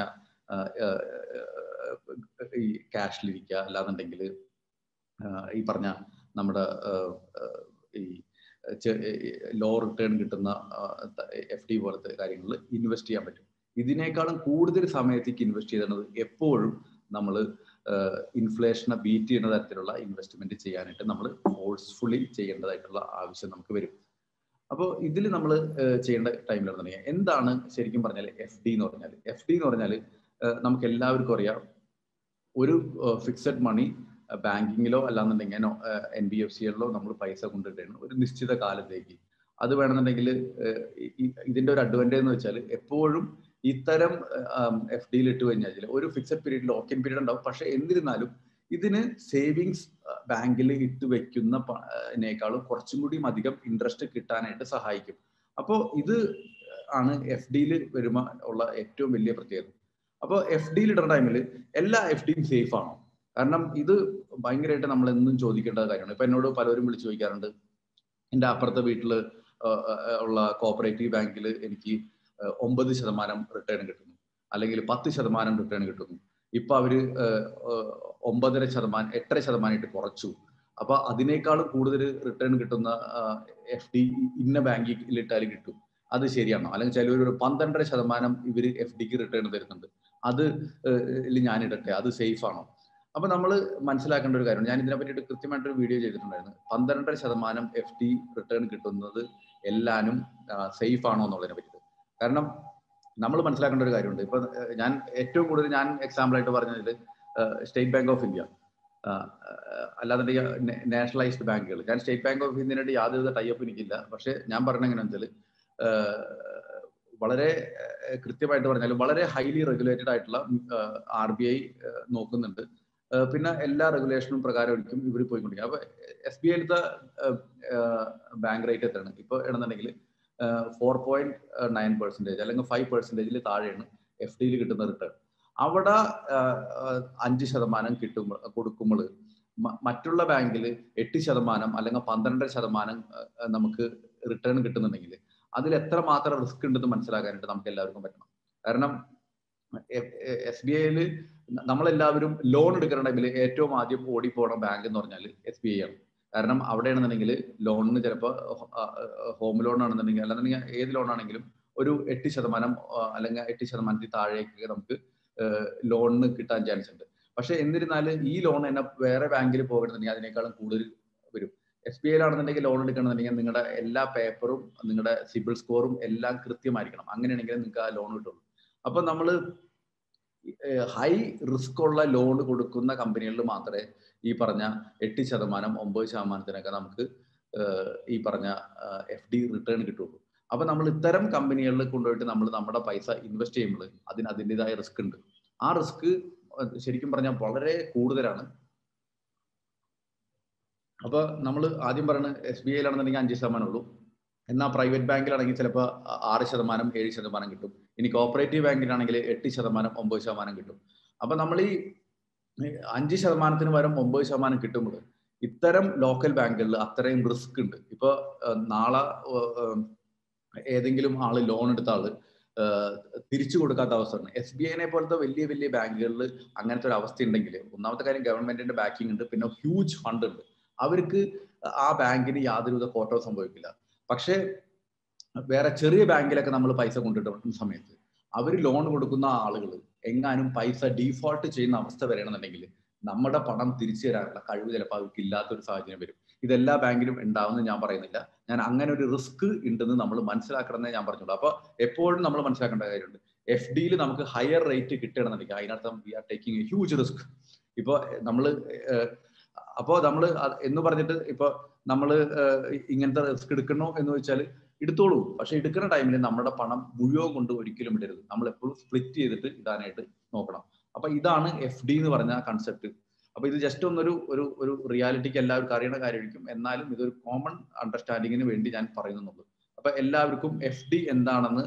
ഈ ക്യാഷിലിരിക്കുക അല്ലാന്നുണ്ടെങ്കിൽ ഈ പറഞ്ഞ നമ്മുടെ ഈ ലോ റിട്ടേൺ കിട്ടുന്ന എഫ് ഡി പോലത്തെ കാര്യങ്ങളിൽ ഇൻവെസ്റ്റ് ചെയ്യാൻ പറ്റും ഇതിനേക്കാളും കൂടുതൽ സമയത്തേക്ക് ഇൻവെസ്റ്റ് ചെയ്യുന്നത് എപ്പോഴും നമ്മൾ ഇൻഫ്ലേഷനെ ബീറ്റ് ചെയ്യുന്ന തരത്തിലുള്ള ഇൻവെസ്റ്റ്മെന്റ് ചെയ്യാനായിട്ട് നമ്മൾ ഫോഴ്സ്ഫുള്ളി ചെയ്യേണ്ടതായിട്ടുള്ള ആവശ്യം നമുക്ക് വരും അപ്പോൾ ഇതിൽ നമ്മൾ ചെയ്യേണ്ട ടൈമിലാണെന്നുണ്ടെങ്കിൽ എന്താണ് ശരിക്കും പറഞ്ഞാൽ എഫ് ഡി എന്ന് പറഞ്ഞാൽ എഫ് ഡി എന്ന് പറഞ്ഞാൽ നമുക്ക് എല്ലാവർക്കും അറിയാം ഒരു ഫിക്സഡ് മണി ബാങ്കിങ്ങിലോ അല്ലാന്നുണ്ടെങ്കിൽ എൻ ബി എഫ് സികളിലോ നമ്മൾ പൈസ കൊണ്ടിട്ടാണ് ഒരു നിശ്ചിത കാലത്തേക്ക് അത് വേണമെന്നുണ്ടെങ്കിൽ ഇതിന്റെ ഒരു അഡ്വാൻറ്റേജ് എന്ന് വെച്ചാൽ എപ്പോഴും ഇത്തരം എഫ് ഡിയിൽ ഇട്ട് കഴിഞ്ഞാൽ ഒരു fixed period lock in period ഉണ്ടാവും പക്ഷെ എന്നിരുന്നാലും ഇതിന് സേവിങ്സ് ബാങ്കിൽ ഇട്ട് വെക്കുന്നതിനേക്കാളും കുറച്ചും കൂടി അധികം ഇൻട്രസ്റ്റ് കിട്ടാനായിട്ട് സഹായിക്കും അപ്പോൾ ഇത് ആണ് എഫ് ഡിയിൽ വരുമ്പോൾ ഉള്ള ഏറ്റവും വലിയ പ്രത്യേകത അപ്പോൾ എഫ് ഡിയിൽ ഇടുന്ന ടൈമിൽ എല്ലാ എഫ് ഡിയും സേഫ് ആണോ കാരണം ഇത് ഭയങ്കരമായിട്ട് നമ്മൾ എന്നും ചോദിക്കേണ്ട കാര്യമാണ് ഇപ്പൊ എന്നോട് പലരും വിളിച്ചു ചോദിക്കാറുണ്ട് എൻ്റെ അപ്പുറത്തെ വീട്ടിൽ ഉള്ള കോപ്പറേറ്റീവ് ബാങ്കിൽ എനിക്ക് ഒമ്പത് ശതമാനം റിട്ടേൺ കിട്ടുന്നു അല്ലെങ്കിൽ പത്ത് ശതമാനം റിട്ടേൺ കിട്ടുന്നു ഇപ്പൊ അവര് ഒമ്പതര ശതമാനം എട്ടര ശതമാനമായിട്ട് കുറച്ചു അപ്പൊ അതിനേക്കാളും കൂടുതൽ റിട്ടേൺ കിട്ടുന്ന എഫ് ഡി ഇന്ന ബാങ്കിൽ ഇട്ടാൽ കിട്ടും അത് ശരിയാണോ അല്ലെങ്കിൽ ചിലവർ ഒരു പന്ത്രണ്ടര ശതമാനം ഇവർ എഫ് ഡിക്ക് റിട്ടേൺ തരുന്നുണ്ട് അത് ഞാൻ ഇടട്ടെ അത് സേഫ് ആണോ അപ്പൊ നമ്മൾ മനസ്സിലാക്കേണ്ട ഒരു കാര്യം ഞാൻ ഇതിനെ പറ്റിയിട്ട് കൃത്യമായിട്ടൊരു വീഡിയോ ചെയ്തിട്ടുണ്ടായിരുന്നു പന്ത്രണ്ടര ശതമാനം എഫ് ഡി റിട്ടേൺ കിട്ടുന്നത് എല്ലാനും സേഫ് ആണോ എന്നുള്ളതിനെ പറ്റിയിട്ട് കാരണം നമ്മൾ മനസ്സിലാക്കേണ്ട ഒരു കാര്യമുണ്ട് ഇപ്പൊ ഞാൻ ഏറ്റവും കൂടുതൽ ഞാൻ എക്സാമ്പിൾ ആയിട്ട് പറഞ്ഞത് സ്റ്റേറ്റ് ബാങ്ക് ഓഫ് ഇന്ത്യ അല്ലാതെ നാഷണലൈസ്ഡ് ബാങ്കുകൾ ഞാൻ സ്റ്റേറ്റ് ബാങ്ക് ഓഫ് ഇന്ത്യനായിട്ട് യാതൊരുവിധ ടൈപ്പ് എനിക്കില്ല പക്ഷെ ഞാൻ പറഞ്ഞ എങ്ങനെയാണെന്ന് വെച്ചാൽ വളരെ കൃത്യമായിട്ട് പറഞ്ഞാൽ വളരെ ഹൈലി റെഗുലേറ്റഡ് ആയിട്ടുള്ള ആർ ബി ഐ നോക്കുന്നുണ്ട് പിന്നെ എല്ലാ റെഗുലേഷനും പ്രകാരമായിരിക്കും ഇവർ പോയിക്കൊണ്ടിരിക്കുക അപ്പൊ എസ് ബി ഐയിലത്തെ ബാങ്ക് റേറ്റ് എത്രയാണ് ഇപ്പൊ എന്നുണ്ടെങ്കിൽ ഫോർ പോയിന്റ് നയൻ പെർസെന്റേജ് അല്ലെങ്കിൽ ഫൈവ് പെർസെന്റേജിൽ താഴെയാണ് എഫ് ഡിയിൽ കിട്ടുന്ന റിട്ടേൺ അവിടെ അഞ്ച് ശതമാനം കിട്ടുമ്പോൾ കൊടുക്കുമ്പോൾ മറ്റുള്ള ബാങ്കിൽ എട്ട് ശതമാനം അല്ലെങ്കിൽ പന്ത്രണ്ടര ശതമാനം നമുക്ക് റിട്ടേൺ കിട്ടുന്നുണ്ടെങ്കിൽ അതിൽ എത്ര മാത്രം റിസ്ക് ഉണ്ടെന്ന് മനസ്സിലാക്കാനായിട്ട് നമുക്ക് എല്ലാവർക്കും പറ്റണം കാരണം എസ് ബി ഐയിൽ നമ്മളെല്ലാവരും ലോൺ എടുക്കുന്ന ടൈമിൽ ഏറ്റവും ആദ്യം ഓടിപ്പോണ ബാങ്ക് എന്ന് പറഞ്ഞാൽ എസ് ബി ഐ ആണ് കാരണം അവിടെയാണെന്നുണ്ടെങ്കിൽ ലോണിന് ചിലപ്പോൾ ഹോം ലോൺ ആണെന്നുണ്ടെങ്കിൽ അല്ലാന്നുണ്ടെങ്കിൽ ഏത് ലോൺ ആണെങ്കിലും ഒരു എട്ട് ശതമാനം അല്ലെങ്കിൽ എട്ട് ശതമാനത്തിൽ താഴേക്ക് നമുക്ക് ലോണിന് കിട്ടാൻ ചാൻസ് ഉണ്ട് പക്ഷെ എന്നിരുന്നാൽ ഈ ലോൺ തന്നെ വേറെ ബാങ്കിൽ പോകണമെന്നുണ്ടെങ്കിൽ അതിനേക്കാളും കൂടുതൽ വരും എസ് ബി ഐയിലാണെന്നുണ്ടെങ്കിൽ ലോൺ എടുക്കണമെന്നുണ്ടെങ്കിൽ നിങ്ങളുടെ എല്ലാ പേപ്പറും നിങ്ങളുടെ സിബിൾ സ്കോറും എല്ലാം കൃത്യമായിരിക്കണം അങ്ങനെയാണെങ്കിൽ നിങ്ങൾക്ക് ആ ലോൺ കിട്ടുള്ളൂ അപ്പൊ നമ്മൾ ഹൈ റിസ്ക് ഉള്ള ലോൺ കൊടുക്കുന്ന കമ്പനികളിൽ മാത്രമേ ഈ പറഞ്ഞ എട്ട് ശതമാനം ഒമ്പത് ശതമാനത്തിനൊക്കെ നമുക്ക് ഈ പറഞ്ഞ എഫ് ഡി റിട്ടേൺ കിട്ടുള്ളൂ അപ്പൊ നമ്മൾ ഇത്തരം കമ്പനികളിൽ കൊണ്ടുപോയിട്ട് നമ്മൾ നമ്മുടെ പൈസ ഇൻവെസ്റ്റ് ചെയ്യുമ്പോൾ അതിന് അതിൻ്റെതായ റിസ്ക് ഉണ്ട് ആ റിസ്ക് ശരിക്കും പറഞ്ഞാൽ വളരെ കൂടുതലാണ് അപ്പൊ നമ്മൾ ആദ്യം പറയുന്നത് എസ് ബി ഐയിലാണെന്നുണ്ടെങ്കിൽ അഞ്ച് ശതമാനം ഉള്ളൂ എന്നാൽ പ്രൈവറ്റ് ബാങ്കിലാണെങ്കിൽ ചിലപ്പോൾ ആറ് ശതമാനം ഏഴ് ശതമാനം കിട്ടും ഇനി കോപ്പറേറ്റീവ് ബാങ്കിലാണെങ്കിൽ എട്ട് ശതമാനം ഒമ്പത് ശതമാനം കിട്ടും അപ്പൊ നമ്മൾ ഈ അഞ്ച് ശതമാനത്തിന് പകരം ഒമ്പത് ശതമാനം കിട്ടുമ്പോൾ ഇത്തരം ലോക്കൽ ബാങ്കുകളിൽ അത്രയും റിസ്ക് ഉണ്ട് ഇപ്പൊ നാളെ ഏതെങ്കിലും ആള് ലോൺ എടുത്ത ആള് തിരിച്ചു കൊടുക്കാത്ത അവസ്ഥയാണ് എസ് ബി ഐനെ പോലത്തെ വലിയ വലിയ ബാങ്കുകളിൽ അങ്ങനത്തെ ഒരു അവസ്ഥ ഉണ്ടെങ്കിൽ ഒന്നാമത്തെ കാര്യം ഗവൺമെന്റിന്റെ ബാക്കിംഗ് ഉണ്ട് പിന്നെ ഹ്യൂജ് ഫണ്ട് ഉണ്ട് അവർക്ക് ആ ബാങ്കിന് യാതൊരുവിധ കോട്ടോ സംഭവിക്കില്ല പക്ഷേ വേറെ ചെറിയ ബാങ്കിലൊക്കെ നമ്മൾ പൈസ കൊണ്ടിട്ടുന്ന സമയത്ത് അവർ ലോൺ കൊടുക്കുന്ന ആളുകൾ എങ്ങാനും പൈസ ഡീഫോൾട്ട് ചെയ്യുന്ന അവസ്ഥ വരണമെന്നുണ്ടെങ്കിൽ നമ്മുടെ പണം തിരിച്ചു തരാനുള്ള കഴിവ് ചിലപ്പോൾ അവർക്ക് ഇല്ലാത്തൊരു സാഹചര്യം വരും ഇതെല്ലാ ബാങ്കിലും ഉണ്ടാവുമെന്ന് ഞാൻ പറയുന്നില്ല ഞാൻ അങ്ങനെ ഒരു റിസ്ക് ഉണ്ടെന്ന് നമ്മൾ മനസ്സിലാക്കണമെന്നേ ഞാൻ പറഞ്ഞുള്ളൂ അപ്പൊ എപ്പോഴും നമ്മൾ മനസ്സിലാക്കേണ്ട കാര്യമുണ്ട് എഫ് ഡിയിൽ നമുക്ക് ഹയർ റേറ്റ് കിട്ടണമെന്നുണ്ടെങ്കിൽ അതിനർത്ഥം we are taking a huge risk ഇപ്പോൾ നമ്മൾ അപ്പോൾ നമ്മൾ എന്ന് പറഞ്ഞിട്ട് ഇപ്പൊ നമ്മൾ ഇങ്ങനത്തെ റിസ്ക് എടുക്കണോ എന്ന് വെച്ചാൽ എടുത്തോളൂ പക്ഷെ എടുക്കുന്ന ടൈമിൽ നമ്മുടെ പണം മുഴുവൻ കൊണ്ട് ഒരിക്കലും ഇടരുത് നമ്മൾ എപ്പോഴും സ്പ്ലിറ്റ് ചെയ്തിട്ട് ഇടാനായിട്ട് നോക്കണം അപ്പൊ ഇതാണ് എഫ് ഡി എന്ന് പറഞ്ഞ കൺസെപ്റ്റ് അപ്പൊ ഇത് ജസ്റ്റ് ഒന്നൊരു ഒരു ഒരു റിയാലിറ്റിക്ക് എല്ലാവർക്കും അറിയുന്ന കാര്യമായിരിക്കും എന്നാലും ഇതൊരു കോമൺ അണ്ടർസ്റ്റാൻഡിങ്ങിന് വേണ്ടി ഞാൻ പറയുന്നുള്ളൂ അപ്പൊ എല്ലാവർക്കും എഫ് ഡി എന്താണെന്ന്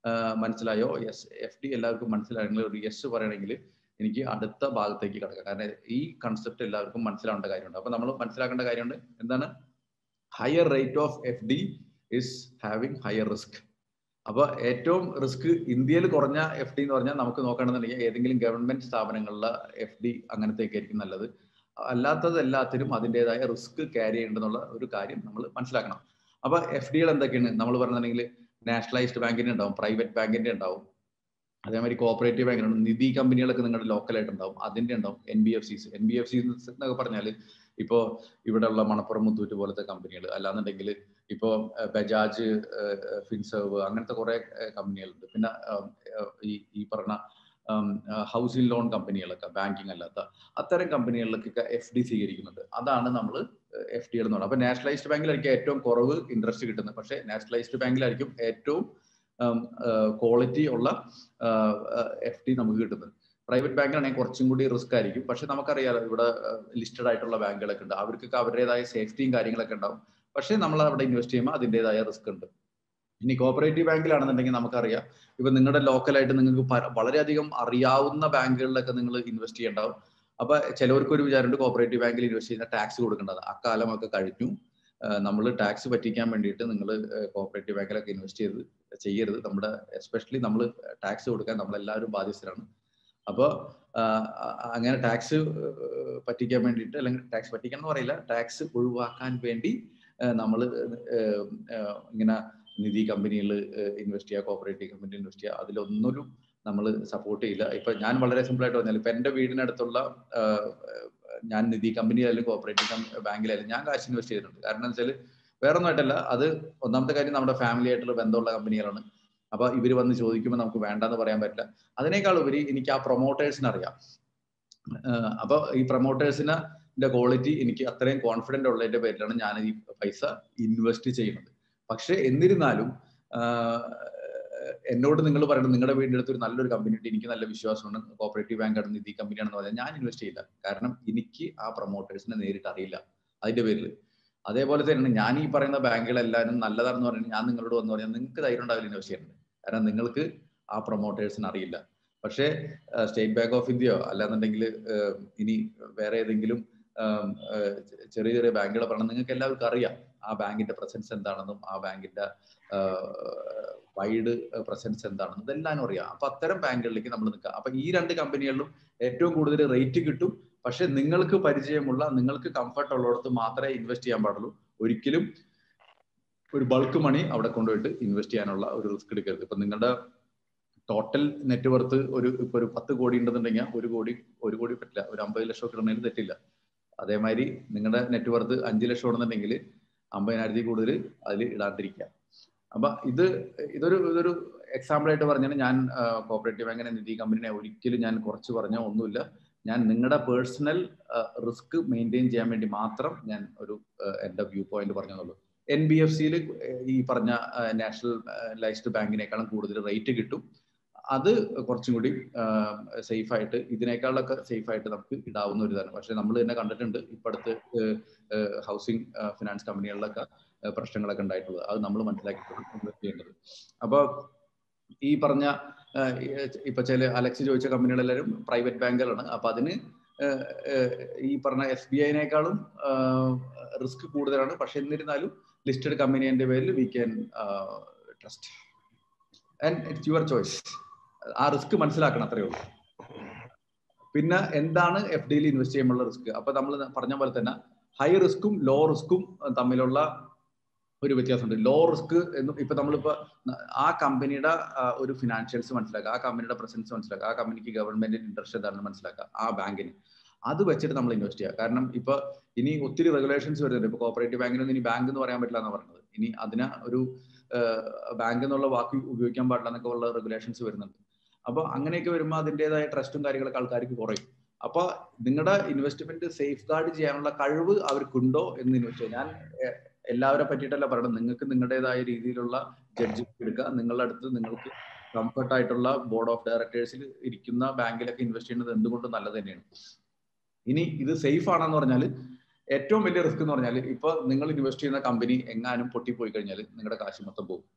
മനസ്സിലായോ യെസ് എഫ് ഡി എല്ലാവർക്കും മനസ്സിലായെങ്കിൽ ഒരു യെസ് പറയണമെങ്കിൽ എനിക്ക് അടുത്ത ഭാഗത്തേക്ക് കിടക്കാം കാരണം ഈ കൺസെപ്റ്റ് എല്ലാവർക്കും മനസ്സിലാവേണ്ട കാര്യമുണ്ട് അപ്പൊ നമ്മൾ മനസ്സിലാക്കേണ്ട കാര്യമുണ്ട് എന്താണ് higher rate of F D is having higher risk അപ്പൊ ഏറ്റവും റിസ്ക് ഇന്ത്യയിൽ കുറഞ്ഞ എഫ് ഡി എന്ന് പറഞ്ഞാൽ നമുക്ക് നോക്കണമെന്നുണ്ടെങ്കിൽ ഏതെങ്കിലും ഗവൺമെന്റ് സ്ഥാപനങ്ങളിലെ എഫ് ഡി അങ്ങനത്തേക്കായിരിക്കും നല്ലത് അല്ലാത്തത് എല്ലാത്തിനും അതിൻ്റെതായ റിസ്ക് ക്യാരി ചെയ്യേണ്ടെന്നുള്ള ഒരു കാര്യം നമ്മൾ മനസ്സിലാക്കണം അപ്പൊ എഫ് ഡികൾ എന്തൊക്കെയാണ് നമ്മൾ പറഞ്ഞിട്ടുണ്ടെങ്കിൽ നാഷണലൈസ്ഡ് ബാങ്കിന്റെ ഉണ്ടാവും പ്രൈവറ്റ് ബാങ്കിന്റെ ഉണ്ടാവും അതേമാതിരി കോപ്പറേറ്റീവ് ബാങ്കിനുണ്ട് നിധി കമ്പനികളൊക്കെ നിങ്ങളുടെ ലോക്കലായിട്ട് ഉണ്ടാവും അതിന്റെ ഉണ്ടാവും N B F Cs N B F Cs എന്നൊക്കെ പറഞ്ഞാൽ ഇപ്പോൾ ഇവിടെയുള്ള മണപ്പുറം മുത്തൂറ്റ് പോലത്തെ കമ്പനികൾ അല്ലാന്നുണ്ടെങ്കിൽ ഇപ്പോൾ ബജാജ് ഫിൻസേർവ് അങ്ങനത്തെ കുറെ കമ്പനികളുണ്ട് പിന്നെ ഈ ഈ പറഞ്ഞ ഹൗസിംഗ് ലോൺ കമ്പനികളൊക്കെ ബാങ്കിങ് അല്ലാത്ത അത്തരം കമ്പനികളിലൊക്കെ എഫ് ഡി സ്വീകരിക്കുന്നുണ്ട് അതാണ് നമ്മൾ എഫ് ഡി എന്ന് പറയുന്നത് അപ്പൊ നാഷണലൈസ്ഡ് ബാങ്കിലായിരിക്കും ഏറ്റവും കുറവ് ഇൻട്രസ്റ്റ് കിട്ടുന്നത് പക്ഷേ നാഷണലൈസ്ഡ് ബാങ്കിലായിരിക്കും ഏറ്റവും ക്വാളിറ്റി ഉള്ള എഫ് ഡി നമുക്ക് കിട്ടുന്നത് പ്രൈവറ്റ് ബാങ്കിലാണെങ്കിൽ കുറച്ചും കൂടി റിസ്ക് ആയിരിക്കും പക്ഷെ നമുക്കറിയാലോ ഇവിടെ ലിസ്റ്റഡ് ആയിട്ടുള്ള ബാങ്കുകളൊക്കെ ഉണ്ട് അവർക്കൊക്കെ അവരുടേതായ സേഫ്റ്റിയും കാര്യങ്ങളൊക്കെ ഉണ്ടാവും പക്ഷേ നമ്മൾ അവിടെ ഇൻവെസ്റ്റ് ചെയ്യുമ്പോൾ അതിൻ്റെതായ റിസ്ക് ഉണ്ട് ഇനി കോപ്പറേറ്റീവ് ബാങ്കിലാണെന്നുണ്ടെങ്കിൽ നമുക്കറിയാം ഇപ്പൊ നിങ്ങളുടെ ലോക്കലായിട്ട് നിങ്ങൾക്ക് വളരെയധികം അറിയാവുന്ന ബാങ്കുകളിലൊക്കെ നിങ്ങൾ ഇൻവെസ്റ്റ് ചെയ്യണ്ടാവും അപ്പൊ ചിലവർക്ക് ഒരു വിചാരമുണ്ട് കോപ്പറേറ്റീവ് ബാങ്കിൽ ഇൻവെസ്റ്റ് ചെയ്യുന്ന ടാക്സ് കൊടുക്കേണ്ടത് അക്കാലമൊക്കെ കഴിഞ്ഞു നമ്മൾ ടാക്സ് പറ്റിക്കാൻ വേണ്ടിയിട്ട് നിങ്ങൾ കോപ്പറേറ്റീവ് ബാങ്കിലൊക്കെ ഇൻവെസ്റ്റ് ചെയ്ത് ചെയ്യരുത് നമ്മുടെ എസ്പെഷ്യലി നമ്മൾ ടാക്സ് കൊടുക്കാൻ നമ്മളെല്ലാവരും ബാധ്യസ്ഥരാണ് അപ്പോൾ അങ്ങനെ ടാക്സ് പറ്റിക്കാൻ വേണ്ടിയിട്ട് അല്ലെങ്കിൽ ടാക്സ് പറ്റിക്കാൻ എന്ന് പറയില്ല ടാക്സ് ഒഴിവാക്കാൻ വേണ്ടി നമ്മൾ ഇങ്ങനെ നിധി കമ്പനിയിൽ ഇൻവെസ്റ്റ് ചെയ്യുക കോപ്പറേറ്റീവ് കമ്പനിയിൽ ഇൻവെസ്റ്റ് ചെയ്യുക അതിലൊന്നും നമ്മൾ സപ്പോർട്ട് ചെയ്യില്ല ഇപ്പൊ ഞാൻ വളരെ സിമ്പിൾ ആയിട്ട് പറഞ്ഞാൽ ഇപ്പൊ എന്റെ വീടിനടുത്തുള്ള ഞാൻ നിധി കമ്പനിയിലായാലും കോപ്പറേറ്റീവ് ബാങ്കിലായാലും ഞാൻ കാശ് ഇൻവെസ്റ്റ് ചെയ്തിട്ടുണ്ട് കാരണം എന്ന് വെച്ചാൽ വേറെ ഒന്നുമായിട്ടല്ല അത് ഒന്നാമത്തെ കാര്യം നമ്മുടെ ഫാമിലി ആയിട്ടുള്ള ബന്ധമുള്ള കമ്പനികളാണ് അപ്പൊ ഇവർ വന്ന് ചോദിക്കുമ്പോൾ നമുക്ക് വേണ്ടെന്ന് പറയാൻ പറ്റില്ല അതിനേക്കാൾ ഉപരി എനിക്ക് ആ പ്രൊമോട്ടേഴ്സിനെ അറിയാം അപ്പൊ ഈ പ്രൊമോട്ടേഴ്സിന് ക്വാളിറ്റി എനിക്ക് അത്രയും കോൺഫിഡന്റ് ഉള്ളതിന്റെ പേരിലാണ് ഞാൻ ഈ പൈസ ഇൻവെസ്റ്റ് ചെയ്യുന്നത് പക്ഷെ എന്നിരുന്നാലും എന്നോട് നിങ്ങൾ പറയുന്നത് നിങ്ങളുടെ വീടിന്റെ അടുത്ത് ഒരു നല്ലൊരു കമ്പനി ഉണ്ട് എനിക്ക് നല്ല വിശ്വാസമുണ്ട് കോപ്പറേറ്റീവ് ബാങ്ക് ആണ് നിധി കമ്പനിയാണെന്ന് പറഞ്ഞാൽ ഞാൻ ഇൻവെസ്റ്റ് ചെയ്യില്ല കാരണം എനിക്ക് ആ പ്രൊമോട്ടേഴ്സിനെ നേരിട്ട് അറിയില്ല അതിന്റെ പേരിൽ അതേപോലെ തന്നെയാണ് ഞാൻ ഈ പറയുന്ന ബാങ്കുകളെല്ലാവരും നല്ലതാണെന്ന് പറഞ്ഞാൽ ഞാൻ നിങ്ങളോട് വന്ന് പറഞ്ഞാൽ നിങ്ങൾക്ക് ധൈര്യം ഉണ്ടാവില്ല ഇൻവെസ്റ്റ് ചെയ്യുന്നത് കാരണം നിങ്ങൾക്ക് ആ പ്രൊമോട്ടേഴ്സിന് അറിയില്ല പക്ഷേ സ്റ്റേറ്റ് ബാങ്ക് ഓഫ് ഇന്ത്യയോ അല്ലാന്നുണ്ടെങ്കിൽ ഇനി വേറെ ഏതെങ്കിലും ചെറിയ ചെറിയ ബാങ്കുകൾ പറഞ്ഞാൽ നിങ്ങൾക്ക് എല്ലാവർക്കും അറിയാം ആ ബാങ്കിന്റെ പ്രസൻസ് എന്താണെന്നും ആ ബാങ്കിന്റെ വൈഡ് പ്രസൻസ് എന്താണെന്നും ഇതെല്ലാം അറിയാം അപ്പൊ അത്തരം ബാങ്കുകളിലേക്ക് നമ്മൾ നിൽക്കുക അപ്പൊ ഈ രണ്ട് കമ്പനികളിലും ഏറ്റവും കൂടുതൽ റേറ്റ് കിട്ടും പക്ഷെ നിങ്ങൾക്ക് പരിചയമുള്ള നിങ്ങൾക്ക് കംഫർട്ട് ഉള്ളിടത്ത് മാത്രമേ ഇൻവെസ്റ്റ് ചെയ്യാൻ പാടുള്ളൂ ഒരിക്കലും ഒരു ബൾക്ക് മണി അവിടെ കൊണ്ടുപോയിട്ട് ഇൻവെസ്റ്റ് ചെയ്യാനുള്ള ഒരു റിസ്ക് എടുക്കരുത് ഇപ്പൊ നിങ്ങളുടെ ടോട്ടൽ നെറ്റ് വർത്ത് ഒരു ഇപ്പൊ ഒരു പത്ത് കോടി ഉണ്ടെന്നുണ്ടെങ്കിൽ ഒരു കോടി ഒരു കോടി പറ്റില്ല ഒരു അമ്പത് ലക്ഷം ഒക്കെ ഇടുന്നതിന് തെറ്റില്ല അതേമാതിരി നിങ്ങളുടെ നെറ്റ് വർത്ത് അഞ്ച് ലക്ഷം ഉണ്ടെന്നുണ്ടെങ്കിൽ അമ്പതിനായിരത്തിൽ കൂടുതൽ അതിൽ ഇടാണ്ടിരിക്കുക അപ്പൊ ഇത് ഇതൊരു ഇതൊരു എക്സാമ്പിൾ ആയിട്ട് പറഞ്ഞാൽ ഞാൻ കോപ്പറേറ്റീവ് ബാങ്കിനെ നിധി കമ്പനിനെ ഒരിക്കലും ഞാൻ കുറച്ച് പറഞ്ഞ ഒന്നുമില്ല ഞാൻ നിങ്ങളുടെ പേഴ്സണൽ റിസ്ക് മെയിൻറ്റെയിൻ ചെയ്യാൻ വേണ്ടി മാത്രം ഞാൻ ഒരു എന്റെ വ്യൂ പോയിന്റ് പറഞ്ഞതുള്ളൂ എൻ ബി എഫ് സിയിൽ ഈ പറഞ്ഞ നാഷണൽ ലൈസ്ഡ് ബാങ്കിനേക്കാളും കൂടുതൽ റേറ്റ് കിട്ടും അത് കുറച്ചും കൂടി സേഫ് ആയിട്ട് ഇതിനേക്കാളൊക്കെ സേഫ് ആയിട്ട് നമുക്ക് ഇടാവുന്ന ഒരു ഇതാണ് പക്ഷെ നമ്മൾ തന്നെ കണ്ടിട്ടുണ്ട് ഇപ്പോഴത്തെ ഹൗസിംഗ് ഫിനാൻസ് കമ്പനികളിലൊക്കെ പ്രശ്നങ്ങളൊക്കെ ഉണ്ടായിട്ടുള്ളത് അത് നമ്മൾ മനസ്സിലാക്കിയിട്ടുണ്ട് ഇൻവെസ്റ്റ് ചെയ്യേണ്ടത് അപ്പൊ ഈ പറഞ്ഞ ഇപ്പൊ ചില അലക്സ് ചോദിച്ച കമ്പനികളെല്ലാവരും പ്രൈവറ്റ് ബാങ്കുകളാണ് അപ്പൊ അതിന് ഈ പറഞ്ഞ എസ് ബി ഐനേക്കാളും റിസ്ക് കൂടുതലാണ് പക്ഷെ എന്നിരുന്നാലും ലിസ്റ്റഡ് കമ്പനിയുടെ പേരിൽ we can trust and it's your choice ആ റിസ്ക് മനസ്സിലാക്കണം അത്രയേ ഉള്ളൂ പിന്നെ എന്താണ് എഫ് ഡിയിൽ ഇൻവെസ്റ്റ് ചെയ്യുമ്പോൾ റിസ്ക് അപ്പൊ നമ്മൾ പറഞ്ഞ പോലെ തന്നെ ഹൈ റിസ്ക്കും ലോ റിസ്ക്കും തമ്മിലുള്ള ഒരു വ്യത്യാസമുണ്ട് ലോ റിസ്ക് എന്നും ഇപ്പൊ നമ്മളിപ്പോ ആ കമ്പനിയുടെ ഒരു ഫിനാൻഷ്യൽസ് മനസ്സിലാക്കുക ആ കമ്പനിയുടെ പ്രസൻസ് മനസ്സിലാക്കുക ആ കമ്പനിക്ക് ഗവൺമെന്റിന്റെ ഇൻട്രസ്റ്റ് എന്താണെന്ന് മനസ്സിലാക്കുക ആ ബാങ്കിന് അത് വെച്ചിട്ട് നമ്മൾ ഇൻവെസ്റ്റ് ചെയ്യുക കാരണം ഇപ്പൊ ഇനി ഒത്തിരി റെഗുലേഷൻസ് വരുന്നുണ്ട് ഇപ്പൊ കോപ്പറേറ്റീവ് ബാങ്കിനൊന്നും ഇനി ബാങ്ക് എന്ന് പറയാൻ പറ്റില്ല എന്ന് പറഞ്ഞത് ഇനി അതിന് ഒരു ബാങ്ക് എന്നുള്ള വാക്ക് ഉപയോഗിക്കാൻ പാടില്ല എന്നൊക്കെ ഉള്ള റെഗുലേഷൻസ് വരുന്നുണ്ട് അപ്പൊ അങ്ങനെയൊക്കെ വരുമ്പോൾ അതിൻ്റെതായ ട്രസ്റ്റും കാര്യങ്ങളൊക്കെ ആൾക്കാർക്ക് കുറയും അപ്പൊ നിങ്ങളുടെ ഇൻവെസ്റ്റ്മെന്റ് സേഫ് ഗാർഡ് ചെയ്യാനുള്ള കഴിവ് അവർക്കുണ്ടോ എന്ന് ഇൻവെസ്റ്റ് ഞാൻ എല്ലാവരെ പറ്റിയിട്ടല്ല പറയണം നിങ്ങൾക്ക് നിങ്ങളുടേതായ രീതിയിലുള്ള ജഡ്ജ്മെന്റ് എടുക്കുക നിങ്ങളുടെ അടുത്ത് നിങ്ങൾക്ക് കംഫർട്ട് ആയിട്ടുള്ള ബോർഡ് ഓഫ് ഡയറക്ടേഴ്സിൽ ഇരിക്കുന്ന ബാങ്കിലൊക്കെ ഇൻവെസ്റ്റ് ചെയ്യുന്നത് എന്തുകൊണ്ടും നല്ലത് തന്നെയാണ് ഇനി ഇത് സേഫ് ആണെന്ന് പറഞ്ഞാൽ ഏറ്റവും വലിയ റിസ്ക് എന്ന് പറഞ്ഞാൽ ഇപ്പൊ നിങ്ങൾ ഇൻവെസ്റ്റ് ചെയ്യുന്ന കമ്പനി എങ്ങാനും പൊട്ടിപ്പോയി കഴിഞ്ഞാൽ നിങ്ങളുടെ കാശ് മൊത്തം പോകും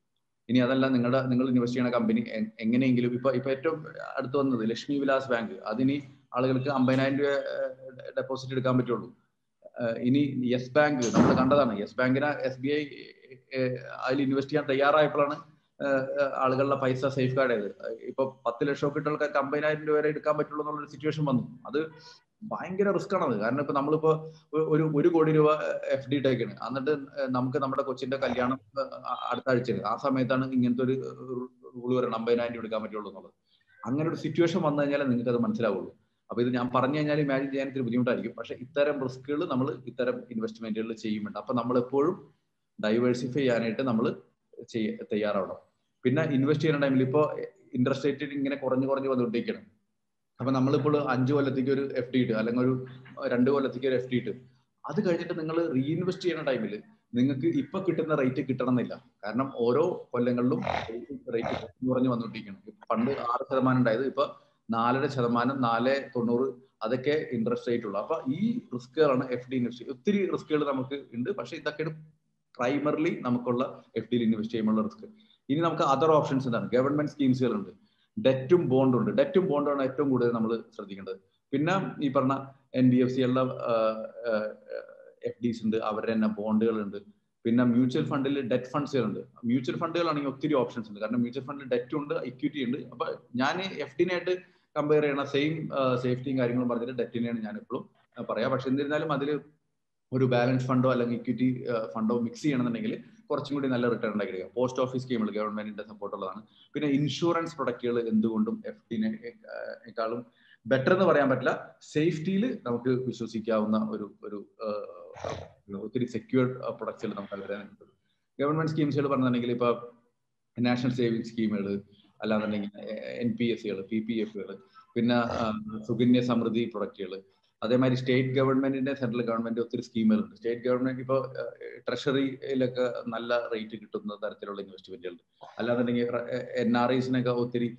ഇനി അതല്ല നിങ്ങളുടെ നിങ്ങൾ ഇൻവെസ്റ്റ് ചെയ്യുന്ന കമ്പനി എങ്ങനെയെങ്കിലും ഇപ്പൊ ഇപ്പൊ ഏറ്റവും അടുത്ത് വന്നത് ലക്ഷ്മി വിലാസ് ബാങ്ക് അതിനി ആളുകൾക്ക് അമ്പതിനായിരം രൂപ ഡെപ്പോസിറ്റ് എടുക്കാൻ പറ്റുള്ളൂ ഇനി യെസ് ബാങ്ക് നമ്മൾ കണ്ടതാണ് യെസ് ബാങ്കിന് എസ് ബി ഐ അതിൽ ഇൻവെസ്റ്റ് ചെയ്യാൻ തയ്യാറായപ്പോഴാണ് ആളുകളുടെ പൈസ സേഫ് ഗാർഡ് ചെയ്ത് ഇപ്പൊ പത്ത് ലക്ഷം ഒക്കെ ഇട്ടുള്ള അമ്പതിനായിരം രൂപ വരെ എടുക്കാൻ പറ്റുള്ളൂ എന്നുള്ളൊരു സിറ്റുവേഷൻ വന്നു അത് ഭയങ്കര റിസ്ക് ആണത് കാരണം ഇപ്പൊ നമ്മളിപ്പോ ഒരു ഒരു കോടി രൂപ എഫ് ഡി ഇട്ടേക്കാണ് എന്നിട്ട് നമുക്ക് നമ്മുടെ കൊച്ചിന്റെ കല്യാണം അടുത്ത ആഴ്ചയാണ് ആ സമയത്താണ് ഇങ്ങനത്തെ ഒരു റൂൾ വരണം അമ്പതിനായിരം രൂപ എടുക്കാൻ പറ്റുള്ളൂ എന്നുള്ളത് അങ്ങനെ ഒരു സിറ്റുവേഷൻ വന്നു കഴിഞ്ഞാൽ നിങ്ങൾക്ക് അത് മനസ്സിലാവുള്ളൂ അപ്പൊ ഇത് ഞാൻ പറഞ്ഞു കഴിഞ്ഞാൽ ഇമാജിൻ ചെയ്യാൻ ഇത്തിരി ബുദ്ധിമുട്ടായിരിക്കും പക്ഷെ ഇത്തരം റിസ്കുകൾ നമ്മൾ ഇത്തരം ഇൻവെസ്റ്റ്മെന്റുകൾ ചെയ്യുന്നുണ്ട് അപ്പൊ നമ്മൾ എപ്പോഴും ഡൈവേഴ്സിഫൈ ചെയ്യാനായിട്ട് നമ്മൾ ചെയ്യ തയ്യാറാവണം പിന്നെ ഇൻവെസ്റ്റ് ചെയ്യുന്ന ടൈമിൽ ഇപ്പോൾ ഇൻട്രസ്റ്റ് റേറ്റ് ഇങ്ങനെ കുറഞ്ഞു കുറഞ്ഞു വന്നുകൊണ്ടിരിക്കുകയാണ് അപ്പൊ നമ്മളിപ്പോൾ അഞ്ചു കൊല്ലത്തേക്ക് ഒരു എഫ് ഡി ഇട്ട് അല്ലെങ്കിൽ ഒരു രണ്ട് കൊല്ലത്തേക്ക് ഒരു എഫ് ഡി ഇട്ട് അത് കഴിഞ്ഞിട്ട് നിങ്ങൾ റീഇൻവെസ്റ്റ് ചെയ്യുന്ന ടൈമിൽ നിങ്ങൾക്ക് ഇപ്പൊ കിട്ടുന്ന റേറ്റ് കിട്ടണമെന്നില്ല കാരണം ഓരോ കൊല്ലങ്ങളിലും റേറ്റ് കുറഞ്ഞു വന്നുകൊണ്ടിരിക്കുകയാണ് പണ്ട് ആറ് ശതമാനം ഉണ്ടായത് ഇപ്പൊ നാലര ശതമാനം നാല് തൊണ്ണൂറ് അതൊക്കെ ഇൻട്രസ്റ്റ് റേറ്റ് ഉള്ളു അപ്പൊ ഈ റിസ്കുകളാണ് എഫ് ഡി ഇൻവെസ്റ്റ് ഒത്തിരി റിസ്കുകൾ നമുക്ക് ഉണ്ട് പക്ഷെ ഇതൊക്കെയാണ് പ്രൈമറിലി നമുക്കുള്ള എഫ് ഡിയിൽ ഇൻവെസ്റ്റ് ചെയ്യുമ്പോൾ റിസ്ക് ഇനി നമുക്ക് അതർ ഓപ്ഷൻസ് എന്താണ് ഗവൺമെന്റ് സ്കീംസുകളുണ്ട് ഡെറ്റും ബോണ്ടും ഉണ്ട് ഡെറ്റും ബോണ്ടുമാണ് ഏറ്റവും കൂടുതൽ നമ്മൾ ശ്രദ്ധിക്കേണ്ടത് പിന്നെ ഈ പറഞ്ഞ എൻ ബി എഫ് സിയുള്ള എഫ് ഡിസ് ഉണ്ട് അവരുടെ തന്നെ ബോണ്ടുകളുണ്ട് പിന്നെ മ്യൂച്വൽ ഫണ്ടിൽ ഡെറ്റ് ഫണ്ട്സുകളുണ്ട് മ്യൂച്വൽ ഫണ്ടുകളാണെങ്കിൽ ഒത്തിരി ഓപ്ഷൻസ് ഉണ്ട് കാരണം മ്യൂച്വൽ ഫണ്ടിൽ ഡെറ്റും ഉണ്ട് ഇക്വിറ്റി ഉണ്ട് അപ്പൊ ഞാൻ എഫ് ഡിനായിട്ട് കമ്പയർ ചെയ്യണ സെയിം സേഫ്റ്റിയും കാര്യങ്ങളും പറഞ്ഞിട്ട് ഡെറ്റിനെയാണ് ഞാൻ എപ്പോഴും പറയാം പക്ഷെ എന്നിരുന്നാലും അതിൽ ഒരു ബാലൻസ് ഫണ്ടോ അല്ലെങ്കിൽ ഇക്വിറ്റി ഫണ്ടോ മിക്സ് ചെയ്യണമെന്നുണ്ടെങ്കിൽ കുറച്ചും കൂടി നല്ല റിട്ടേൺ ഉണ്ടാക്കിയെടുക്കുക പോസ്റ്റ് ഓഫീസ് സ്കീമുകൾ ഗവൺമെന്റിന്റെ സപ്പോർട്ട് ഉള്ളതാണ് പിന്നെ ഇൻഷുറൻസ് പ്രൊഡക്റ്റുകൾ എന്തുകൊണ്ടും എഫ് ഡിനെക്കാളും ബെറ്റർ എന്ന് പറയാൻ പറ്റില്ല സേഫ്റ്റിയിൽ നമുക്ക് വിശ്വസിക്കാവുന്ന ഒരു ഒരു ഒത്തിരി സെക്യൂർഡ് പ്രൊഡക്ട്സുകൾ നമുക്ക് അവരെ ഗവൺമെന്റ് സ്കീംസുകൾ പറഞ്ഞിട്ടുണ്ടെങ്കിൽ ഇപ്പൊ നാഷണൽ സേവിംഗ് സ്കീമുകൾ അല്ലാന്നുണ്ടെങ്കിൽ എൻ പി എസ് സികൾ പി പി എഫുകൾ പിന്നെ സുകന്യ സമൃദ്ധി പ്രൊഡക്റ്റുകൾ അതേമാതിരി സ്റ്റേറ്റ് ഗവൺമെന്റിന്റെ സെൻട്രൽ ഗവൺമെന്റ് ഒത്തിരി സ്കീമുകളുണ്ട് സ്റ്റേറ്റ് ഗവൺമെന്റ് ഇപ്പോൾ ട്രഷറിയിലൊക്കെ നല്ല റേറ്റ് കിട്ടുന്ന തരത്തിലുള്ള ഇൻവെസ്റ്റ്മെന്റുകളുണ്ട് അല്ലാന്നുണ്ടെങ്കിൽ എൻ ആർ ഐസിനൊക്കെ ഒത്തിരി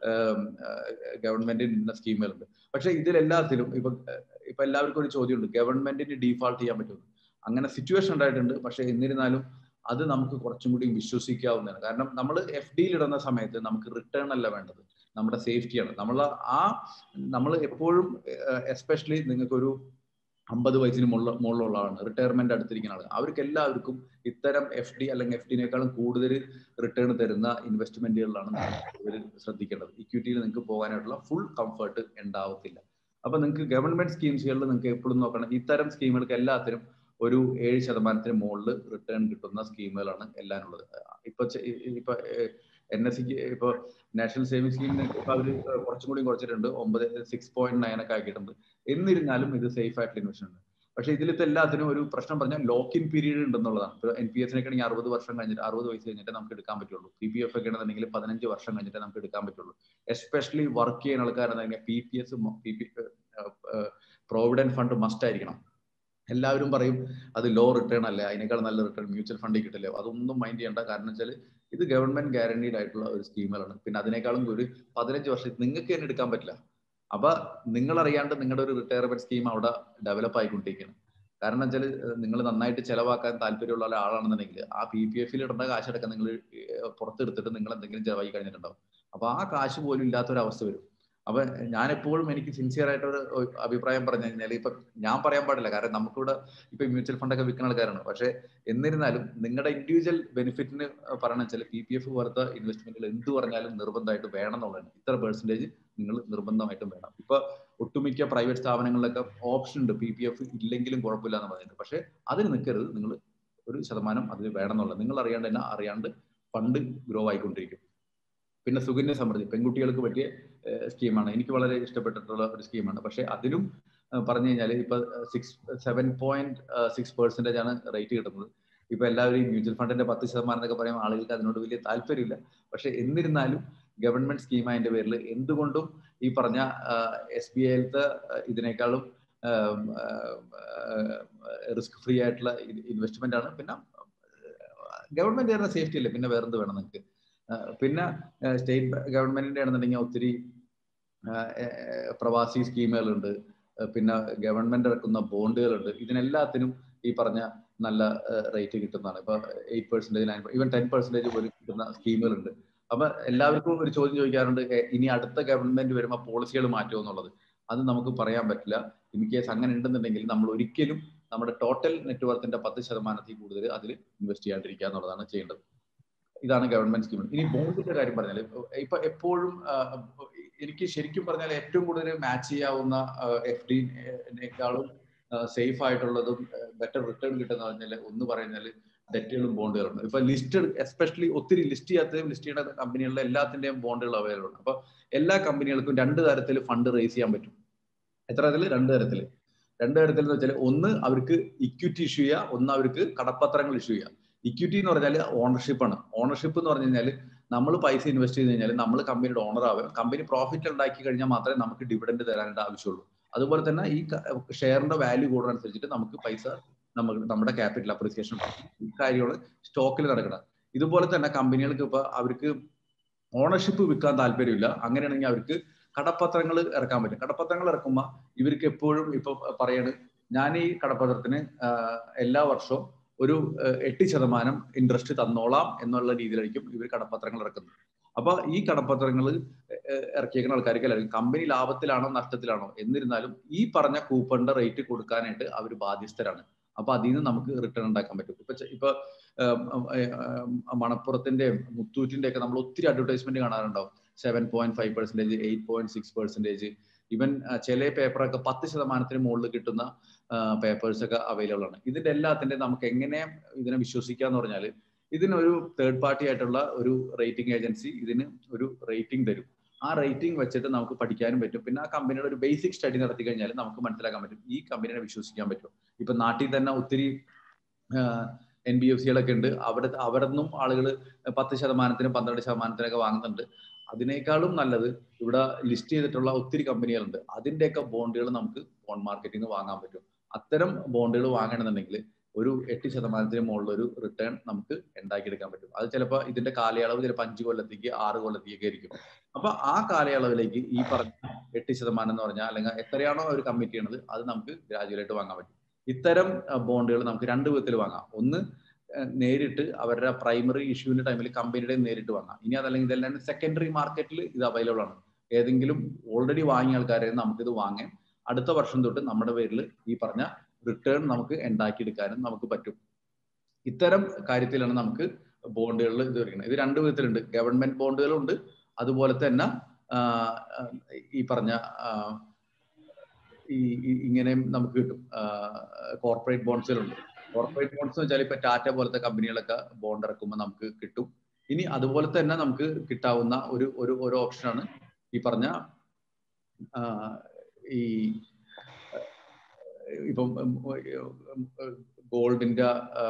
ഗവൺമെന്റിന്റെ സ്കീമുകളുണ്ട് പക്ഷെ ഇതിലെല്ലാത്തിലും ഇപ്പൊ ഇപ്പൊ എല്ലാവർക്കും ഒരു ചോദ്യമുണ്ട് ഗവൺമെന്റിന് ഡീഫാൾട്ട് ചെയ്യാൻ പറ്റും അങ്ങനെ സിറ്റുവേഷൻ ഉണ്ടായിട്ടുണ്ട് പക്ഷെ എന്നിരുന്നാലും അത് നമുക്ക് കുറച്ചും കൂടി വിശ്വസിക്കാവുന്നതാണ് കാരണം നമ്മൾ എഫ് ഡിയിൽ ഇടുന്ന സമയത്ത് നമുക്ക് റിട്ടേൺ അല്ല വേണ്ടത് നമ്മുടെ സേഫ്റ്റിയാണ് നമ്മൾ ആ നമ്മൾ എപ്പോഴും എസ്പെഷ്യലി നിങ്ങൾക്കൊരു അമ്പത് വയസ്സിന് മുകളിൽ മുകളിലുള്ള ആളാണ് റിട്ടയർമെന്റ് അടുത്തിരിക്കുന്ന ആൾ അവർക്ക് എല്ലാവർക്കും ഇത്തരം എഫ് ഡി അല്ലെങ്കിൽ എഫ് ഡിനേക്കാളും കൂടുതൽ റിട്ടേൺ തരുന്ന ഇൻവെസ്റ്റ്മെന്റുകളിലാണ് കൂടുതൽ ശ്രദ്ധിക്കേണ്ടത് ഇക്വിറ്റിയിൽ നിങ്ങൾക്ക് പോകാനായിട്ടുള്ള ഫുൾ കംഫർട്ട് ഉണ്ടാവത്തില്ല അപ്പൊ നിങ്ങൾക്ക് ഗവൺമെന്റ് സ്കീംസുകളിൽ നിങ്ങൾക്ക് എപ്പോഴും നോക്കണം ഇത്തരം സ്കീമുകൾക്ക് എല്ലാത്തിനും ഒരു ഏഴ് ശതമാനത്തിന് മുകളിൽ റിട്ടേൺ കിട്ടുന്ന സ്കീമുകളാണ് എല്ലാം ഉള്ളത് ഇപ്പൊ ഇപ്പൊ എൻ എസ് സിക്ക് ഇപ്പൊ നാഷണൽ സേവിംഗ് സ്കീമിന് ഇപ്പൊ അവര് കുറച്ചും കൂടി കുറച്ചിട്ടുണ്ട് ഒമ്പത് സിക്സ് പോയിന്റ് നയൻ ഒക്കെ ആക്കിയിട്ടുണ്ട് എന്നിരുന്നാലും ഇത് സേഫ് ആയിട്ടുള്ള ഇൻവെസ്റ്റ്മെന്റ് പക്ഷെ ഇതിലത്തെ എല്ലാത്തിനും ഒരു പ്രശ്നം പറഞ്ഞാൽ ലോക്ക് ഇൻ പീരീഡ് ഉണ്ടെന്നുള്ളതാണ് ഇപ്പൊ എൻ പി എസിനൊക്കെ ആണെങ്കിൽ അറുപത് വർഷം കഴിഞ്ഞിട്ട് അറുപത് വയസ്സ് കഴിഞ്ഞിട്ട് നമുക്ക് എടുക്കാൻ പറ്റുള്ളൂ പി പി എഫ് ഒക്കെ ആണെന്നുണ്ടെങ്കിൽ പതിനഞ്ച് വർഷം കഴിഞ്ഞിട്ട് നമുക്ക് എടുക്കാൻ പറ്റുള്ളൂ എസ്പെഷ്യലി വർക്ക് ചെയ്യുന്ന ആൾക്കാരെന്നുണ്ടെങ്കിൽ P P S P P provident fund must ആയിരിക്കണം എല്ലാവരും പറയും അത് ലോ റിട്ടേൺ അല്ല അതിനേക്കാൾ നല്ല റിട്ടേൺ മ്യൂച്വൽ ഫണ്ടിൽ കിട്ടില്ല അതൊന്നും മൈൻഡ് ചെയ്യേണ്ട കാരണം വെച്ചാൽ ഇത് ഗവൺമെന്റ് ഗ്യാരണ്ടീഡ് ആയിട്ടുള്ള ഒരു സ്കീമുകളാണ് പിന്നെ അതിനേക്കാളും ഒരു പതിനഞ്ച് വർഷം നിങ്ങൾക്ക് തന്നെ എടുക്കാൻ പറ്റില്ല അപ്പൊ നിങ്ങൾ അറിയാണ്ട് നിങ്ങളുടെ ഒരു റിട്ടയർമെന്റ് സ്കീം അവിടെ ഡെവലപ്പ് ആയിക്കൊണ്ടിരിക്കുകയാണ് കാരണം വെച്ചാൽ നിങ്ങൾ നന്നായിട്ട് ചെലവാക്കാൻ താല്പര്യമുള്ള ഒരാളാണെന്നുണ്ടെങ്കിൽ ആ പി പി എഫിൽ ഇടേണ്ട കാശടക്കം നിങ്ങൾ പുറത്തെടുത്തിട്ട് നിങ്ങൾ എന്തെങ്കിലും ചെലവായി കഴിഞ്ഞിട്ടുണ്ടാവും അപ്പൊ ആ കാശ് പോലും ഇല്ലാത്തൊരവസ്ഥ വരും അപ്പൊ ഞാൻ എപ്പോഴും എനിക്ക് സിൻസിയർ ആയിട്ട് ഒരു അഭിപ്രായം പറഞ്ഞു കഴിഞ്ഞാൽ ഇപ്പൊ ഞാൻ പറയാൻ പാടില്ല കാരണം നമുക്കിവിടെ ഇപ്പൊ മ്യൂച്വൽ ഫണ്ട് ഒക്കെ വിൽക്കുന്ന ആൾക്കാരാണ് പക്ഷെ എന്നിരുന്നാലും നിങ്ങളുടെ ഇൻഡിവിജ്വൽ ബെനിഫിറ്റിന് പറയണ വെച്ചാൽ പി പി എഫ് പോലത്തെ ഇൻവെസ്റ്റ്മെന്റുകൾ എന്ത് പറഞ്ഞാലും നിർബന്ധമായിട്ട് വേണം എന്നുള്ളതാണ് ഇത്ര പെർസെന്റേജ് നിങ്ങൾ നിർബന്ധമായിട്ടും വേണം ഇപ്പൊ ഒട്ടുമിക്ക പ്രൈവറ്റ് സ്ഥാപനങ്ങളിലൊക്കെ ഓപ്ഷൻ ഉണ്ട് പി പി എഫ് ഇല്ലെങ്കിലും കുഴപ്പമില്ല എന്ന് പറയുന്നത് പക്ഷെ അതിന് നിൽക്കരുത് നിങ്ങൾ ഒരു ശതമാനം അതിൽ വേണം എന്നുള്ളത് നിങ്ങൾ അറിയാണ്ട് തന്നെ അറിയാണ്ട് ഫണ്ട് ഗ്രോ ആയിക്കൊണ്ടിരിക്കും പിന്നെ സുകന്യ സമൃദ്ധി പെൺകുട്ടികൾക്ക് പറ്റിയ സ്കീമാണ് എനിക്ക് വളരെ ഇഷ്ടപ്പെട്ടിട്ടുള്ള ഒരു സ്കീമാണ് പക്ഷെ അതിലും പറഞ്ഞു കഴിഞ്ഞാൽ ഇപ്പൊ six seven point six percentage ആണ് റേറ്റ് കിട്ടുന്നത് ഇപ്പൊ എല്ലാവരും ഈ മ്യൂച്വൽ ഫണ്ടിന്റെ പത്ത് ശതമാനം എന്നൊക്കെ പറയുമ്പോൾ ആളുകൾക്ക് അതിനോട് വലിയ താല്പര്യമില്ല പക്ഷെ എന്നിരുന്നാലും ഗവൺമെന്റ് സ്കീം അതിന്റെ പേരിൽ എന്തുകൊണ്ടും ഈ പറഞ്ഞ എസ് ബി ഐയിലത്തെ ഇതിനേക്കാളും റിസ്ക് ഫ്രീ ആയിട്ടുള്ള ഇൻവെസ്റ്റ്മെന്റ് ആണ് പിന്നെ ഗവൺമെന്റ് തരുന്ന സേഫ്റ്റി അല്ലേ പിന്നെ വേറെന്ത് വേണം നിങ്ങൾക്ക് പിന്നെ സ്റ്റേറ്റ് ഗവൺമെന്റിന്റെ ആണെന്നുണ്ടെങ്കിൽ ഒത്തിരി പ്രവാസി സ്കീമുകളുണ്ട് പിന്നെ ഗവൺമെന്റ് ഇറക്കുന്ന ബോണ്ടുകളുണ്ട് ഇതിനെല്ലാത്തിനും ഈ പറഞ്ഞ നല്ല റേറ്റ് കിട്ടുന്നതാണ് ഇപ്പൊ eight percentage nine even ten percentage പോലും കിട്ടുന്ന സ്കീമുകളുണ്ട് അപ്പൊ എല്ലാവർക്കും ഒരു ചോദ്യം ചോദിക്കാറുണ്ട് ഇനി അടുത്ത ഗവൺമെന്റ് വരുമ്പോൾ പോളിസികൾ മാറ്റുമോ എന്നുള്ളത് അത് നമുക്ക് പറയാൻ പറ്റില്ല ഇൻ കേസ് അങ്ങനെ ഉണ്ടെന്നുണ്ടെങ്കിൽ നമ്മൾ ഒരിക്കലും നമ്മുടെ ടോട്ടൽ നെറ്റ്വർത്തിന്റെ പത്ത് ശതമാനത്തിൽ കൂടുതൽ അതിൽ ഇൻവെസ്റ്റ് ചെയ്യാണ്ടിരിക്കുക എന്നുള്ളതാണ് ചെയ്യേണ്ടത് ഇതാണ് ഗവൺമെന്റ് സ്കീം ഇനി ബോണ്ടിന്റെ കാര്യം പറഞ്ഞാൽ ഇപ്പൊ എപ്പോഴും എനിക്ക് ശരിക്കും പറഞ്ഞാൽ ഏറ്റവും കൂടുതൽ മാച്ച് ചെയ്യാവുന്ന എഫ് ഡിനേക്കാളും സേഫ് ആയിട്ടുള്ളതും ബെറ്റർ റിട്ടേൺ കിട്ടുന്ന പറഞ്ഞാൽ ഒന്ന് പറയുന്നത് ഡെറ്റുകളും ബോണ്ടുകളും ഇപ്പൊ ലിസ്റ്റഡ് എസ്പെഷ്യലി ഒത്തിരി ലിസ്റ്റ് ചെയ്യാത്തതും ലിസ്റ്റ് ചെയ്യുന്ന കമ്പനികളിലെ എല്ലാത്തിന്റെയും ബോണ്ടുകൾ അവൈലബിൾ ആണ് അപ്പൊ എല്ലാ കമ്പനികൾക്കും രണ്ട് തരത്തിൽ ഫണ്ട് റേസ് ചെയ്യാൻ പറ്റും എത്ര തരത്തിൽ രണ്ട് തരത്തിൽ രണ്ട് തരത്തിൽ എന്ന് വെച്ചാൽ ഒന്ന് അവർക്ക് ഇക്വിറ്റി ഇഷ്യൂ ചെയ്യുക ഒന്ന് അവർക്ക് കടപ്പത്രങ്ങൾ ഇഷ്യൂ ചെയ്യുക ഇക്വിറ്റി എന്ന് പറഞ്ഞാൽ ഓണർഷിപ്പ് ആണ് ഓണർഷിപ്പ് എന്ന് പറഞ്ഞു കഴിഞ്ഞാൽ നമ്മൾ പൈസ ഇൻവെസ്റ്റ് ചെയ്ത് കഴിഞ്ഞാൽ നമ്മൾ കമ്പനിയുടെ ഓണർ ആവുക കമ്പനി പ്രോഫിറ്റ് ഉണ്ടാക്കി കഴിഞ്ഞാൽ മാത്രമേ നമുക്ക് ഡിവിഡൻഡ് തരാനായിട്ട് ആവശ്യമുള്ളൂ അതുപോലെ തന്നെ ഈ ഷെയറിന്റെ വാല്യൂ കൂടുന്നതനുസരിച്ചിട്ട് നമുക്ക് പൈസ നമുക്ക് നമ്മുടെ ക്യാപിറ്റൽ അപ്രീസിയേഷൻ ഈ കാര്യങ്ങൾ സ്റ്റോക്കിൽ നടക്കണം ഇതുപോലെ തന്നെ കമ്പനികൾക്ക് ഇപ്പൊ അവർക്ക് ഓണർഷിപ്പ് വിൽക്കാൻ താല്പര്യമില്ല അങ്ങനെയാണെങ്കിൽ അവർക്ക് കടപ്പത്രങ്ങൾ ഇറക്കാൻ പറ്റും കടപ്പത്രങ്ങൾ ഇറക്കുമ്പോൾ ഇവർക്ക് എപ്പോഴും ഇപ്പൊ പറയാണ് ഞാൻ ഈ കടപ്പത്രത്തിന് എല്ലാ വർഷവും ഒരു എട്ട് ശതമാനം ഇൻട്രസ്റ്റ് തന്നോളാം എന്നുള്ള രീതിയിലായിരിക്കും ഇവർ കടപ്പത്രങ്ങൾ ഇറക്കുന്നത് അപ്പൊ ഈ കടപ്പത്രങ്ങൾ ഇറക്കിയേക്കുന്ന ആൾക്കാർക്ക് അല്ലെങ്കിൽ കമ്പനി ലാഭത്തിലാണോ നഷ്ടത്തിലാണോ എന്നിരുന്നാലും ഈ പറഞ്ഞ കൂപ്പണിന്റെ റേറ്റ് കൊടുക്കാനായിട്ട് അവർ ബാധ്യസ്ഥരാണ് അപ്പൊ അതിൽ നിന്ന് നമുക്ക് റിട്ടേൺ ഉണ്ടാക്കാൻ പറ്റും ഇപ്പൊ ഇപ്പൊ മണപ്പുറത്തിന്റെ മുത്തൂറ്റിന്റെ ഒക്കെ നമ്മൾ ഒത്തിരി അഡ്വർടൈസ്മെന്റ് കാണാറുണ്ടാവും seven point five percentage eight point six percentage even ചില പേപ്പറൊക്കെ പത്ത് ശതമാനത്തിന് മുകളിൽ കിട്ടുന്ന പേപ്പേഴ്സ് ഒക്കെ അവൈലബിൾ ആണ് ഇതിന്റെ എല്ലാത്തിന്റെ നമുക്ക് എങ്ങനെ ഇതിനെ വിശ്വസിക്കുക എന്ന് പറഞ്ഞാൽ ഇതിനൊരു തേർഡ് പാർട്ടി ആയിട്ടുള്ള ഒരു റേറ്റിംഗ് ഏജൻസി ഇതിന് ഒരു റേറ്റിംഗ് തരും ആ റേറ്റിംഗ് വെച്ചിട്ട് നമുക്ക് പഠിക്കാനും പറ്റും പിന്നെ ആ കമ്പനിയുടെ ഒരു ബേസിക് സ്റ്റഡി നടത്തി കഴിഞ്ഞാൽ നമുക്ക് മനസ്സിലാക്കാൻ പറ്റും ഈ കമ്പനിയെ വിശ്വസിക്കാൻ പറ്റും ഇപ്പൊ നാട്ടിൽ തന്നെ ഒത്തിരി എൻ ബി എഫ് സികളൊക്കെ ഉണ്ട് അവിടെ അവിടെ നിന്നും ആളുകൾ പത്ത് ശതമാനത്തിനും പന്ത്രണ്ട് ശതമാനത്തിനൊക്കെ വാങ്ങുന്നുണ്ട് അതിനേക്കാളും നല്ലത് ഇവിടെ ലിസ്റ്റ് ചെയ്തിട്ടുള്ള ഒത്തിരി കമ്പനികളുണ്ട് അതിന്റെയൊക്കെ ബോണ്ടുകൾ നമുക്ക് ബോണ്ട് മാർക്കറ്റിൽ നിന്ന് വാങ്ങാൻ പറ്റും അത്തരം ബോണ്ടുകൾ വാങ്ങണമെന്നുണ്ടെങ്കിൽ ഒരു എട്ട് ശതമാനത്തിന് മുകളിൽ ഒരു റിട്ടേൺ നമുക്ക് ഉണ്ടാക്കിയെടുക്കാൻ പറ്റും അത് ചിലപ്പോൾ ഇതിന്റെ കാലയളവ് ചിലപ്പോൾ അഞ്ച് കൊല്ലത്തേക്ക് ആറ് കൊല്ലത്തേക്ക് ആയിരിക്കും അപ്പൊ ആ കാലയളവിലേക്ക് ഈ പറഞ്ഞ എട്ട് ശതമാനം എന്ന് പറഞ്ഞാൽ അല്ലെങ്കിൽ എത്രയാണോ അവർ കമ്മിറ്റ് ചെയ്യണത് അത് നമുക്ക് ഗ്രാജുവലായിട്ട് വാങ്ങാൻ പറ്റും ഇത്തരം ബോണ്ടുകൾ നമുക്ക് രണ്ട് വിധത്തിൽ വാങ്ങാം ഒന്ന് നേരിട്ട് അവരുടെ പ്രൈമറി ഇഷ്യൂവിന്റെ ടൈമിൽ കമ്പനിയുടെ നേരിട്ട് വാങ്ങാം ഇനി അതല്ലെങ്കിൽ ഇതെല്ലാം സെക്കൻഡറി മാർക്കറ്റിൽ ഇത് അവൈലബിൾ ആണ് ഏതെങ്കിലും ഓൾറെഡി വാങ്ങിയ ആൾക്കാരെ നമുക്കിത് വാങ്ങാം അടുത്ത വർഷം തൊട്ട് നമ്മുടെ പേരിൽ ഈ പറഞ്ഞ റിട്ടേൺ നമുക്ക് ഉണ്ടാക്കിയെടുക്കാനും നമുക്ക് പറ്റും ഇത്തരം കാര്യത്തിലാണ് നമുക്ക് ബോണ്ടുകളിൽ ഇത് വരിക്കുന്നത് ഇത് രണ്ട് വിധത്തിലുണ്ട് ഗവൺമെന്റ് ബോണ്ടുകളുണ്ട് അതുപോലെ തന്നെ ഈ പറഞ്ഞ ഈ ഇങ്ങനെ നമുക്ക് കിട്ടും കോർപ്പറേറ്റ് ബോണ്ട്സുകളുണ്ട് കോർപ്പറേറ്റ് ബോണ്ട്സ് വെച്ചാൽ ഇപ്പൊ ടാറ്റ പോലത്തെ കമ്പനികളൊക്കെ ബോണ്ട് ഇറക്കുമ്പോൾ നമുക്ക് കിട്ടും ഇനി അതുപോലെ തന്നെ നമുക്ക് കിട്ടാവുന്ന ഒരു ഒരു ഒരു ഓപ്ഷനാണ് ഈ പറഞ്ഞ ഈ ഇപ്പം ഗോൾഡിന്റെ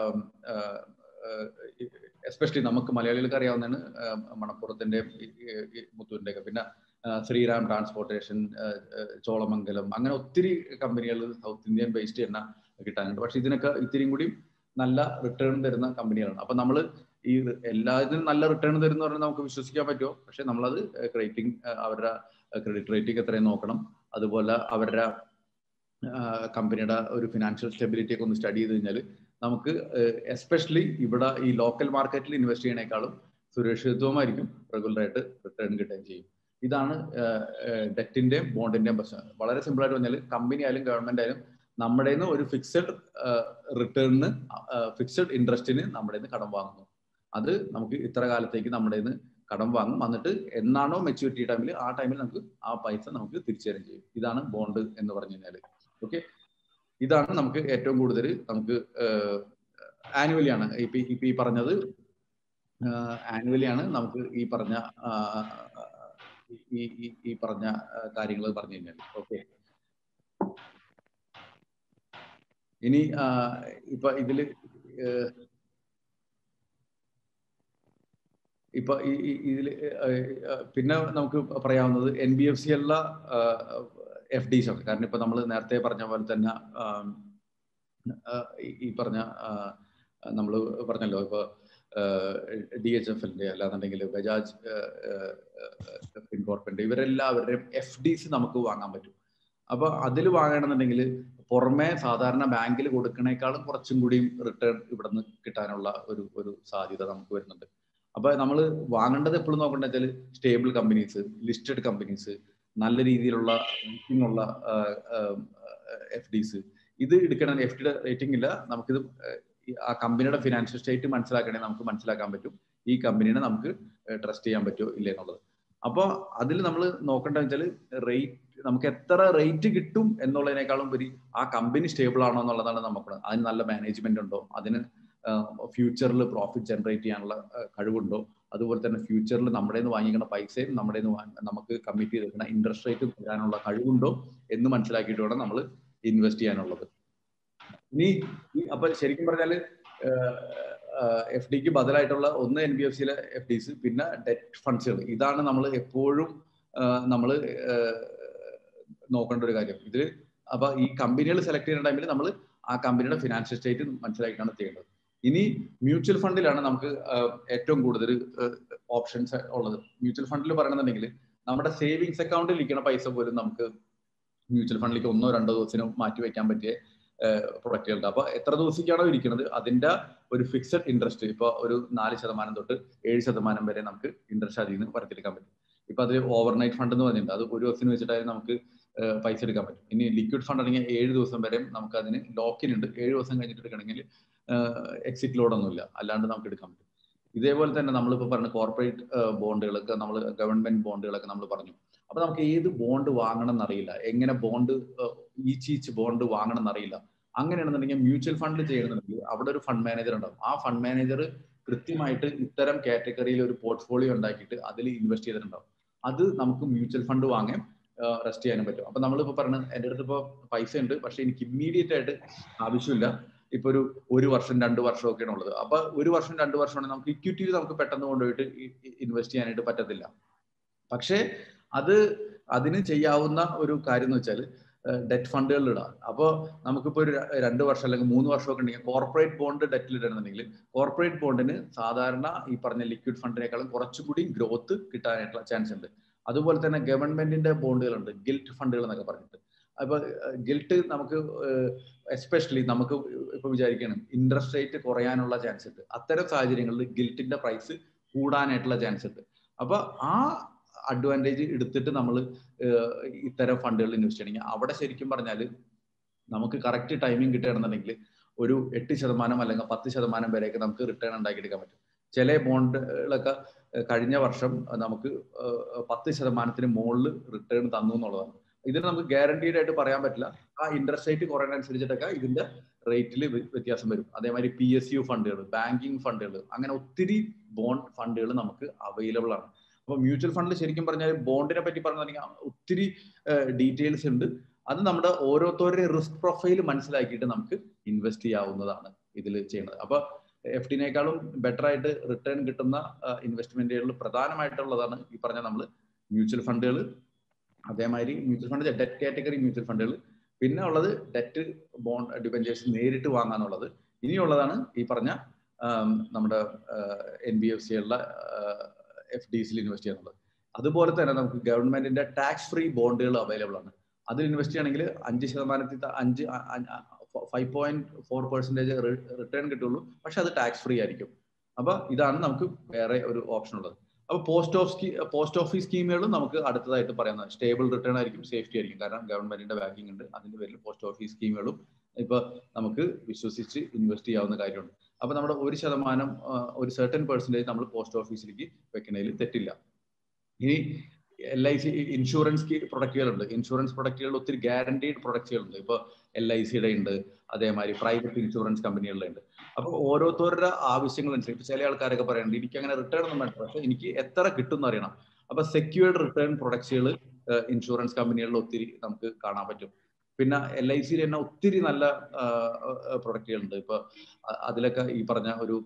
എസ്പെഷ്യലി നമുക്ക് മലയാളികൾക്ക് അറിയാവുന്നതാണ് മണപ്പുറത്തിന്റെ മുത്തൂരിന്റെ ഒക്കെ പിന്നെ ശ്രീറാം ട്രാൻസ്പോർട്ടേഷൻ ചോളമംഗലം അങ്ങനെ ഒത്തിരി കമ്പനികൾ സൗത്ത് ഇന്ത്യൻ ബേസ്ഡ് തന്നെ കിട്ടാനുണ്ട് പക്ഷെ ഇതിനൊക്കെ ഇത്തിരിയും കൂടി നല്ല റിട്ടേൺ തരുന്ന കമ്പനികളാണ് അപ്പൊ നമ്മൾ ഈ എല്ലാത്തിനും നല്ല റിട്ടേൺ തരുന്ന പറഞ്ഞാൽ നമുക്ക് വിശ്വസിക്കാൻ പറ്റുമോ പക്ഷെ നമ്മളത് റേറ്റിംഗ് അവരുടെ ക്രെഡിറ്റ് റേറ്റിംഗ് എത്രയും നോക്കണം അതുപോലെ അവരുടെ കമ്പനിയുടെ ഒരു ഫിനാൻഷ്യൽ സ്റ്റെബിലിറ്റി ഒക്കെ ഒന്ന് സ്റ്റഡി ചെയ്ത് കഴിഞ്ഞാൽ നമുക്ക് എസ്പെഷ്യലി ഇവിടെ ഈ ലോക്കൽ മാർക്കറ്റിൽ ഇൻവെസ്റ്റ് ചെയ്യണേക്കാളും സുരക്ഷിതത്വമായിരിക്കും റെഗുലറായിട്ട് റിട്ടേൺ കിട്ടുകയും ചെയ്യും ഇതാണ് ഡെറ്റിന്റെയും ബോണ്ടിന്റെയും പ്രശ്നം വളരെ സിമ്പിൾ ആയിട്ട് പറഞ്ഞാൽ കമ്പനി ആയാലും ഗവൺമെന്റ് ആയാലും നമ്മുടെ നിന്ന് ഒരു ഫിക്സഡ് റിട്ടേണിന് ഫിക്സഡ് ഇൻട്രസ്റ്റിന് നമ്മുടെ നിന്ന് കടം വാങ്ങുന്നു അത് നമുക്ക് ഇത്ര കാലത്തേക്ക് നമ്മുടെ നിന്ന് കടം വാങ്ങും എന്നിട്ട് എന്നാണോ മെച്യൂരിറ്റി ടൈമിൽ ആ ടൈമിൽ നമുക്ക് ആ പൈസ നമുക്ക് തിരിച്ചു തരും ചെയ്യും ഇതാണ് ബോണ്ട് എന്ന് പറഞ്ഞു കഴിഞ്ഞാൽ ഓക്കെ ഇതാണ് നമുക്ക് ഏറ്റവും കൂടുതൽ നമുക്ക് ആനുവലി ആണ് ഇപ്പൊ ഇപ്പൊ ഈ പറഞ്ഞത് ആനുവലി ആണ് നമുക്ക് ഈ പറഞ്ഞ ഈ ഈ പറഞ്ഞ കാര്യങ്ങൾ പറഞ്ഞു കഴിഞ്ഞാൽ ഓക്കെ ഇനി ഇപ്പൊ ഇതില് ഇപ്പൊ ഈ ഇതിൽ പിന്നെ നമുക്ക് പറയാവുന്നത് എൻ ബി എഫ് സി അല്ല എഫ് ഡിസ് ആണ് കാരണം ഇപ്പൊ നമ്മൾ നേരത്തെ പറഞ്ഞ പോലെ തന്നെ ഈ പറഞ്ഞ നമ്മൾ പറഞ്ഞല്ലോ ഇപ്പൊ ഡി എച്ച് എഫ് എല്ലിന്റെ അല്ലാന്നുണ്ടെങ്കിൽ ബജാജ് ഫിൻകോർപ്പിന്റെ ഇവരെല്ലാവരുടെയും എഫ് ഡിസ് നമുക്ക് വാങ്ങാൻ പറ്റും അപ്പൊ അതിൽ വാങ്ങണമെന്നുണ്ടെങ്കിൽ പുറമെ സാധാരണ ബാങ്കിൽ കൊടുക്കണേക്കാളും കുറച്ചും കൂടിയും റിട്ടേൺ ഇവിടെ നിന്ന് കിട്ടാനുള്ള ഒരു ഒരു സാധ്യത നമുക്ക് വരുന്നുണ്ട് അപ്പൊ നമ്മൾ വാങ്ങേണ്ടത് എപ്പോഴും നോക്കേണ്ടത് വെച്ചാൽ സ്റ്റേബിൾ കമ്പനീസ് ലിസ്റ്റഡ് കമ്പനീസ് നല്ല രീതിയിലുള്ള ഉള്ള എഫ് ഡിസ് ഇത് എടുക്കണം എഫ് ഡിയുടെ റേറ്റിംഗ് ഇല്ല നമുക്കിത് ആ കമ്പനിയുടെ ഫിനാൻഷ്യൽ സ്റ്റേറ്റ് മനസ്സിലാക്കണമെങ്കിൽ നമുക്ക് മനസ്സിലാക്കാൻ പറ്റും ഈ കമ്പനീനെ നമുക്ക് ട്രസ്റ്റ് ചെയ്യാൻ പറ്റുമോ ഇല്ല എന്നുള്ളത് അപ്പോൾ അതിൽ നമ്മൾ നോക്കേണ്ടത് വെച്ചാൽ റേറ്റ് നമുക്ക് എത്ര റേറ്റ് കിട്ടും എന്നുള്ളതിനേക്കാളും ഉപരി ആ കമ്പനി സ്റ്റേബിൾ ആണോ എന്നുള്ളതാണ് നമുക്ക് അതിന് നല്ല മാനേജ്മെന്റ് ഉണ്ടോ അതിന് ഫ്യൂച്ചറിൽ പ്രോഫിറ്റ് ജനറേറ്റ് ചെയ്യാനുള്ള കഴിവുണ്ടോ അതുപോലെ തന്നെ ഫ്യൂച്ചറിൽ നമ്മുടെ നിന്ന് വാങ്ങിക്കുന്ന പൈസയും നമ്മുടെ നിന്ന് നമുക്ക് കമ്മിറ്റ് ചെയ്തിരിക്കുന്ന ഇൻട്രസ്റ്റ് റേറ്റ് തരാനുള്ള കഴിവുണ്ടോ എന്ന് മനസ്സിലാക്കിയിട്ട് വേണം നമ്മൾ ഇൻവെസ്റ്റ് ചെയ്യാനുള്ളത് ഇനി അപ്പൊ ശരിക്കും പറഞ്ഞാല് എഫ് ഡിക്ക് ബദലായിട്ടുള്ള ഒന്ന് എൻ ബി എഫ് സിയിലെ എഫ് ഡിസ് പിന്നെ ഡെറ്റ് ഫണ്ട്സുകൾ ഇതാണ് നമ്മൾ എപ്പോഴും നമ്മൾ നോക്കേണ്ട ഒരു കാര്യം ഇത് അപ്പൊ ഈ കമ്പനികൾ സെലക്ട് ചെയ്യുന്ന ടൈമിൽ നമ്മൾ ആ കമ്പനിയുടെ ഫിനാൻഷ്യൽ സ്റ്റേറ്റ് മനസ്സിലാക്കിയിട്ടാണ് ചെയ്യേണ്ടത് ഇനി മ്യൂച്വൽ ഫണ്ടിലാണ് നമുക്ക് ഏറ്റവും കൂടുതൽ ഓപ്ഷൻസ് ഉള്ളത് മ്യൂച്വൽ ഫണ്ടിൽ പറയണമെന്നുണ്ടെങ്കിൽ നമ്മുടെ സേവിങ്സ് അക്കൗണ്ടിൽ ഇരിക്കുന്ന പൈസ പോലും നമുക്ക് മ്യൂച്വൽ ഫണ്ടിലേക്ക് ഒന്നോ രണ്ടോ ദിവസത്തിനോ മാറ്റി വെക്കാൻ പറ്റിയ പ്രൊഡക്റ്റുകളുണ്ട് അപ്പൊ എത്ര ദിവസത്തേക്കാണോ ഇരിക്കുന്നത് അതിന്റെ ഒരു ഫിക്സഡ് ഇൻട്രസ്റ്റ് ഇപ്പൊ ഒരു നാല് ശതമാനം തൊട്ട് ഏഴ് ശതമാനം വരെ നമുക്ക് ഇൻട്രസ്റ്റ് അതിൽ നിന്ന് വരത്തിലെടുക്കാൻ പറ്റും ഇപ്പൊ അത് ഓവർനൈറ്റ് ഫണ്ട് എന്ന് പറഞ്ഞിട്ടുണ്ട് അത് ഒരു ദിവസത്തിന് വെച്ചിട്ടായാലും നമുക്ക് പൈസ എടുക്കാൻ പറ്റും ഇനി ലിക്വിഡ് ഫണ്ട് ആണെങ്കിൽ ഏഴ് ദിവസം വരെ നമുക്ക് അതിന് ലോക്കിൻ ഉണ്ട് ഏഴ് ദിവസം കഴിഞ്ഞിട്ട് എടുക്കണമെങ്കിൽ എക്സിറ്റ് ലോഡൊന്നുമില്ല അല്ലാണ്ട് നമുക്ക് എടുക്കാൻ പറ്റും ഇതേപോലെ തന്നെ നമ്മളിപ്പോൾ പറഞ്ഞ കോർപ്പറേറ്റ് ബോണ്ടുകളൊക്കെ നമ്മൾ ഗവൺമെന്റ് ബോണ്ടുകളൊക്കെ നമ്മൾ പറഞ്ഞു അപ്പൊ നമുക്ക് ഏത് ബോണ്ട് വാങ്ങണം എന്നറിയില്ല എങ്ങനെ ബോണ്ട് ഈച്ച് ഈച്ച് ബോണ്ട് വാങ്ങണം എന്നറിയില്ല അങ്ങനെയാണെന്നുണ്ടെങ്കിൽ മ്യൂച്വൽ ഫണ്ട് ചെയ്യണമെന്നുണ്ടെങ്കിൽ അവിടെ ഒരു ഫണ്ട് മാനേജർ ഉണ്ടാവും ആ ഫണ്ട് മാനേജർ കൃത്യമായിട്ട് ഇത്തരം കാറ്റഗറിയിൽ ഒരു പോർട്ട്ഫോളിയോ ഉണ്ടാക്കിയിട്ട് അതിൽ ഇൻവെസ്റ്റ് ചെയ്തിട്ടുണ്ടാവും അത് നമുക്ക് മ്യൂച്വൽ ഫണ്ട് വാങ്ങാൻ റെസ്റ്റ് ചെയ്യാനും പറ്റും അപ്പൊ നമ്മളിപ്പോ പറഞ്ഞ എൻ്റെ അടുത്ത് ഇപ്പോൾ പൈസ ഉണ്ട് പക്ഷെ എനിക്ക് ഇമ്മീഡിയറ്റ് ആയിട്ട് ആവശ്യമില്ല ഇപ്പൊ ഒരു ഒരു വർഷം രണ്ട് വർഷം ഒക്കെയാണ് ഉള്ളത് അപ്പൊ ഒരു വർഷം രണ്ട് വർഷമാണെങ്കിൽ നമുക്ക് ഇക്വിറ്റിയിൽ നമുക്ക് പെട്ടെന്ന് കൊണ്ടുപോയിട്ട് ഇൻവെസ്റ്റ് ചെയ്യാനായിട്ട് പറ്റത്തില്ല പക്ഷേ അത് അതിന് ചെയ്യാവുന്ന ഒരു കാര്യം എന്ന് വെച്ചാൽ ഡെറ്റ് ഫണ്ടുകളിൽ ഇടാം അപ്പോൾ നമുക്കിപ്പോൾ ഒരു രണ്ട് വർഷം അല്ലെങ്കിൽ മൂന്ന് വർഷമൊക്കെ ഉണ്ടെങ്കിൽ കോർപ്പറേറ്റ് ബോണ്ട് ഡെറ്റിൽ ഇടണമെന്നുണ്ടെങ്കിൽ കോർപ്പറേറ്റ് ബോണ്ടിന് സാധാരണ ഈ പറഞ്ഞ ലിക്വിഡ് ഫണ്ടിനേക്കാളും കുറച്ചുകൂടി ഗ്രോത്ത് കിട്ടാനായിട്ടുള്ള ചാൻസ് ഉണ്ട് അതുപോലെ തന്നെ ഗവൺമെന്റിന്റെ ബോണ്ടുകളുണ്ട് ഗിൽറ്റ് ഫണ്ടുകൾ എന്നൊക്കെ പറഞ്ഞിട്ട് അപ്പൊ ഗിൽറ്റ് നമുക്ക് എസ്പെഷ്യലി നമുക്ക് ഇപ്പൊ വിചാരിക്കണം ഇൻട്രസ്റ്റ് റേറ്റ് കുറയാനുള്ള ചാൻസ് ഉണ്ട് അത്തരം സാഹചര്യങ്ങളിൽ ഗിൽറ്റിന്റെ പ്രൈസ് കൂടാനായിട്ടുള്ള ചാൻസ് ഉണ്ട് അപ്പൊ ആ അഡ്വാൻറ്റേജ് എടുത്തിട്ട് നമ്മൾ ഇത്തരം ഫണ്ടുകളിൽ ഇൻവെസ്റ്റ് ചെയ്യണമെങ്കിൽ അവിടെ ശരിക്കും പറഞ്ഞാൽ നമുക്ക് കറക്റ്റ് ടൈമിംഗ് കിട്ടുകയാണെന്നുണ്ടെങ്കിൽ ഒരു എട്ട് ശതമാനം അല്ലെങ്കിൽ പത്ത് ശതമാനം വരെയൊക്കെ നമുക്ക് റിട്ടേൺ ഉണ്ടാക്കിയെടുക്കാൻ പറ്റും ചില ബോണ്ടുകളൊക്കെ കഴിഞ്ഞ വർഷം നമുക്ക് പത്ത് ശതമാനത്തിന് മുകളിൽ റിട്ടേൺ തന്നു എന്നുള്ളതാണ് ഇതിന് നമുക്ക് ഗ്യാരണ്ടീഡ് ആയിട്ട് പറയാൻ പറ്റില്ല ആ ഇൻട്രസ്റ്റ് റേറ്റ് കുറയുന്നതനുസരിച്ചിട്ടൊക്കെ ഇതിന്റെ റേറ്റിൽ വ്യത്യാസം വരും അതേമാതിരി പി എസ് യു ഫണ്ടുകൾ ബാങ്കിങ് ഫണ്ടുകൾ അങ്ങനെ ഒത്തിരി ബോണ്ട് ഫണ്ടുകൾ നമുക്ക് അവൈലബിൾ ആണ് അപ്പൊ മ്യൂച്വൽ ഫണ്ടിൽ ശരിക്കും പറഞ്ഞാൽ ബോണ്ടിനെ പറ്റി പറഞ്ഞിട്ടുണ്ടെങ്കിൽ ഒത്തിരി ഡീറ്റെയിൽസ് ഉണ്ട് അത് നമ്മുടെ ഓരോരുത്തരുടെ റിസ്ക് പ്രൊഫൈൽ മനസ്സിലാക്കിയിട്ട് നമുക്ക് ഇൻവെസ്റ്റ് ചെയ്യാവുന്നതാണ് ഇതിൽ ചെയ്യുന്നത് അപ്പൊ എഫ് ഡിനേക്കാളും ബെറ്റർ ആയിട്ട് റിട്ടേൺ കിട്ടുന്ന ഇൻവെസ്റ്റ്മെന്റുകളിൽ പ്രധാനമായിട്ടുള്ളതാണ് ഈ പറഞ്ഞ നമ്മൾ മ്യൂച്വൽ ഫണ്ടുകൾ അതേമാതിരി mutual fund debt category mutual ഫണ്ടുകൾ പിന്നെ ഉള്ളത് ഡെറ്റ് ബോണ്ട് ഡിബെഞ്ചേഴ്സ് നേരിട്ട് വാങ്ങാന്നുള്ളത് ഇനിയുള്ളതാണ് ഈ പറഞ്ഞ നമ്മുടെ എൻ ബി എഫ് സിയുള്ള എഫ് ഡി സിയിൽ ഇൻവെസ്റ്റ് ചെയ്യാനുള്ളത് അതുപോലെ തന്നെ നമുക്ക് ഗവൺമെന്റിന്റെ ടാക്സ് ഫ്രീ ബോണ്ടുകൾ അവൈലബിൾ ആണ് അതിൽ ഇൻവെസ്റ്റ് ചെയ്യണമെങ്കിൽ അഞ്ച് ശതമാനത്തിൽ അഞ്ച് five point four percentage return കിട്ടുള്ളൂ പക്ഷെ അത് ടാക്സ് ഫ്രീ ആയിരിക്കും അപ്പൊ ഇതാണ് നമുക്ക് വേറെ ഒരു ഓപ്ഷൻ ഉള്ളത് അപ്പൊ പോസ്റ്റ് ഓഫ് സ്കീ പോസ്റ്റ് ഓഫീസ് സ്കീമുകളും നമുക്ക് അടുത്തതായിട്ട് പറയുന്നത് സ്റ്റേബിൾ റിട്ടേൺ ആയിരിക്കും സേഫ്റ്റി ആയിരിക്കും കാരണം ഗവൺമെന്റിന്റെ ബാക്കിംഗ് ഉണ്ട് അതിന്റെ പേരിൽ പോസ്റ്റ് ഓഫീസ് സ്കീമുകളും ഇപ്പൊ നമുക്ക് വിശ്വസിച്ച് ഇൻവെസ്റ്റ് ചെയ്യാവുന്ന കാര്യമുണ്ട് അപ്പൊ നമ്മുടെ ഒരു ശതമാനം ഒരു സെർട്ടൻ പെർസെന്റേജ് നമ്മൾ പോസ്റ്റ് ഓഫീസിലേക്ക് വെക്കുന്നതിൽ തെറ്റില്ല ഇനി എൽ ഐ സി ഇൻഷുറൻസ് പ്രൊഡക്റ്റുകളുണ്ട് ഇൻഷുറൻസ് പ്രൊഡക്റ്റുകൾ ഒത്തിരി ഗ്യാരണ്ടീഡ് പ്രൊഡക്റ്റുകളുണ്ട് ഇപ്പോൾ എൽ ഐ സിയുടെ ഉണ്ട് അതേമാതിരി പ്രൈവറ്റ് ഇൻഷുറൻസ് കമ്പനികളുടെ ഉണ്ട് അപ്പോൾ ഓരോരുത്തരുടെ ആവശ്യങ്ങൾ അനുസരിച്ച് ചില ആൾക്കാരൊക്കെ പറയുന്നുണ്ട് എനിക്ക് അങ്ങനെ റിട്ടേൺ ഒന്നും വേണ്ട പക്ഷേ എനിക്ക് എത്ര കിട്ടും എന്ന് അറിയണം അപ്പൊ സെക്യൂർഡ് റിട്ടേൺ പ്രൊഡക്റ്റുകൾ ഇൻഷുറൻസ് കമ്പനികളിൽ ഒത്തിരി നമുക്ക് കാണാൻ പറ്റും പിന്നെ എൽ ഐ സിയിൽ തന്നെ ഒത്തിരി നല്ല പ്രൊഡക്റ്റുകളുണ്ട് ഇപ്പൊ അതിലൊക്കെ ഈ പറഞ്ഞ ഒരു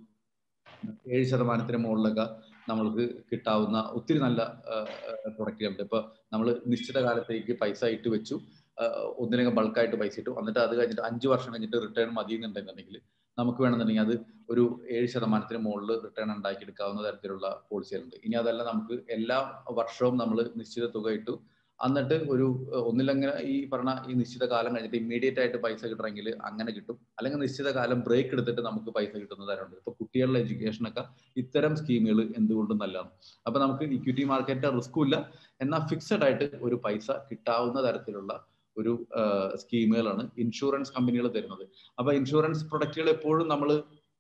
ഏഴ് ശതമാനത്തിന് മുകളിലൊക്കെ നമ്മൾക്ക് കിട്ടാവുന്ന ഒത്തിരി നല്ല പ്രൊഡക്റ്റുകളുണ്ട് ഇപ്പൊ നമ്മൾ നിശ്ചിത കാലത്തേക്ക് പൈസ ഇട്ട് വെച്ചു ഒന്നില്ലെങ്കിൽ ബൾക്കായിട്ട് പൈസ ഇട്ടു എന്നിട്ട് അത് കഴിഞ്ഞിട്ട് അഞ്ച് വർഷം കഴിഞ്ഞിട്ട് റിട്ടേൺ മതി എന്നുണ്ടെന്നുണ്ടെങ്കിൽ നമുക്ക് വേണമെന്നുണ്ടെങ്കിൽ അത് ഒരു ഏഴ് ശതമാനത്തിന് മുകളിൽ റിട്ടേൺ ഉണ്ടാക്കിയെടുക്കാവുന്ന തരത്തിലുള്ള പോളിസികളുണ്ട് ഇനി അതല്ല നമുക്ക് എല്ലാ വർഷവും നമ്മൾ നിശ്ചിത തുക ഇട്ടു എന്നിട്ട് ഒരു ഒന്നിലങ്ങനെ ഈ പറഞ്ഞ ഈ നിശ്ചിത കാലം കഴിഞ്ഞിട്ട് ഇമ്മീഡിയറ്റ് ആയിട്ട് പൈസ കിട്ടണമെങ്കിൽ അങ്ങനെ കിട്ടും അല്ലെങ്കിൽ നിശ്ചിത കാലം ബ്രേക്ക് എടുത്തിട്ട് നമുക്ക് പൈസ കിട്ടുന്ന തരമുണ്ട് ഇപ്പൊ കുട്ടികളുടെ എഡ്യൂക്കേഷനൊക്കെ ഇത്തരം സ്കീമുകൾ എന്തുകൊണ്ടും നല്ലതാണ് അപ്പൊ നമുക്ക് ഇക്വിറ്റി മാർക്കറ്റിന്റെ റിസ്ക്കും ഇല്ല എന്നാൽ ഫിക്സഡ് ആയിട്ട് ഒരു പൈസ കിട്ടാവുന്ന തരത്തിലുള്ള ഒരു സ്കീമുകളാണ് ഇൻഷുറൻസ് കമ്പനികൾ തരുന്നത് അപ്പൊ ഇൻഷുറൻസ് പ്രൊഡക്റ്റുകൾ എപ്പോഴും നമ്മൾ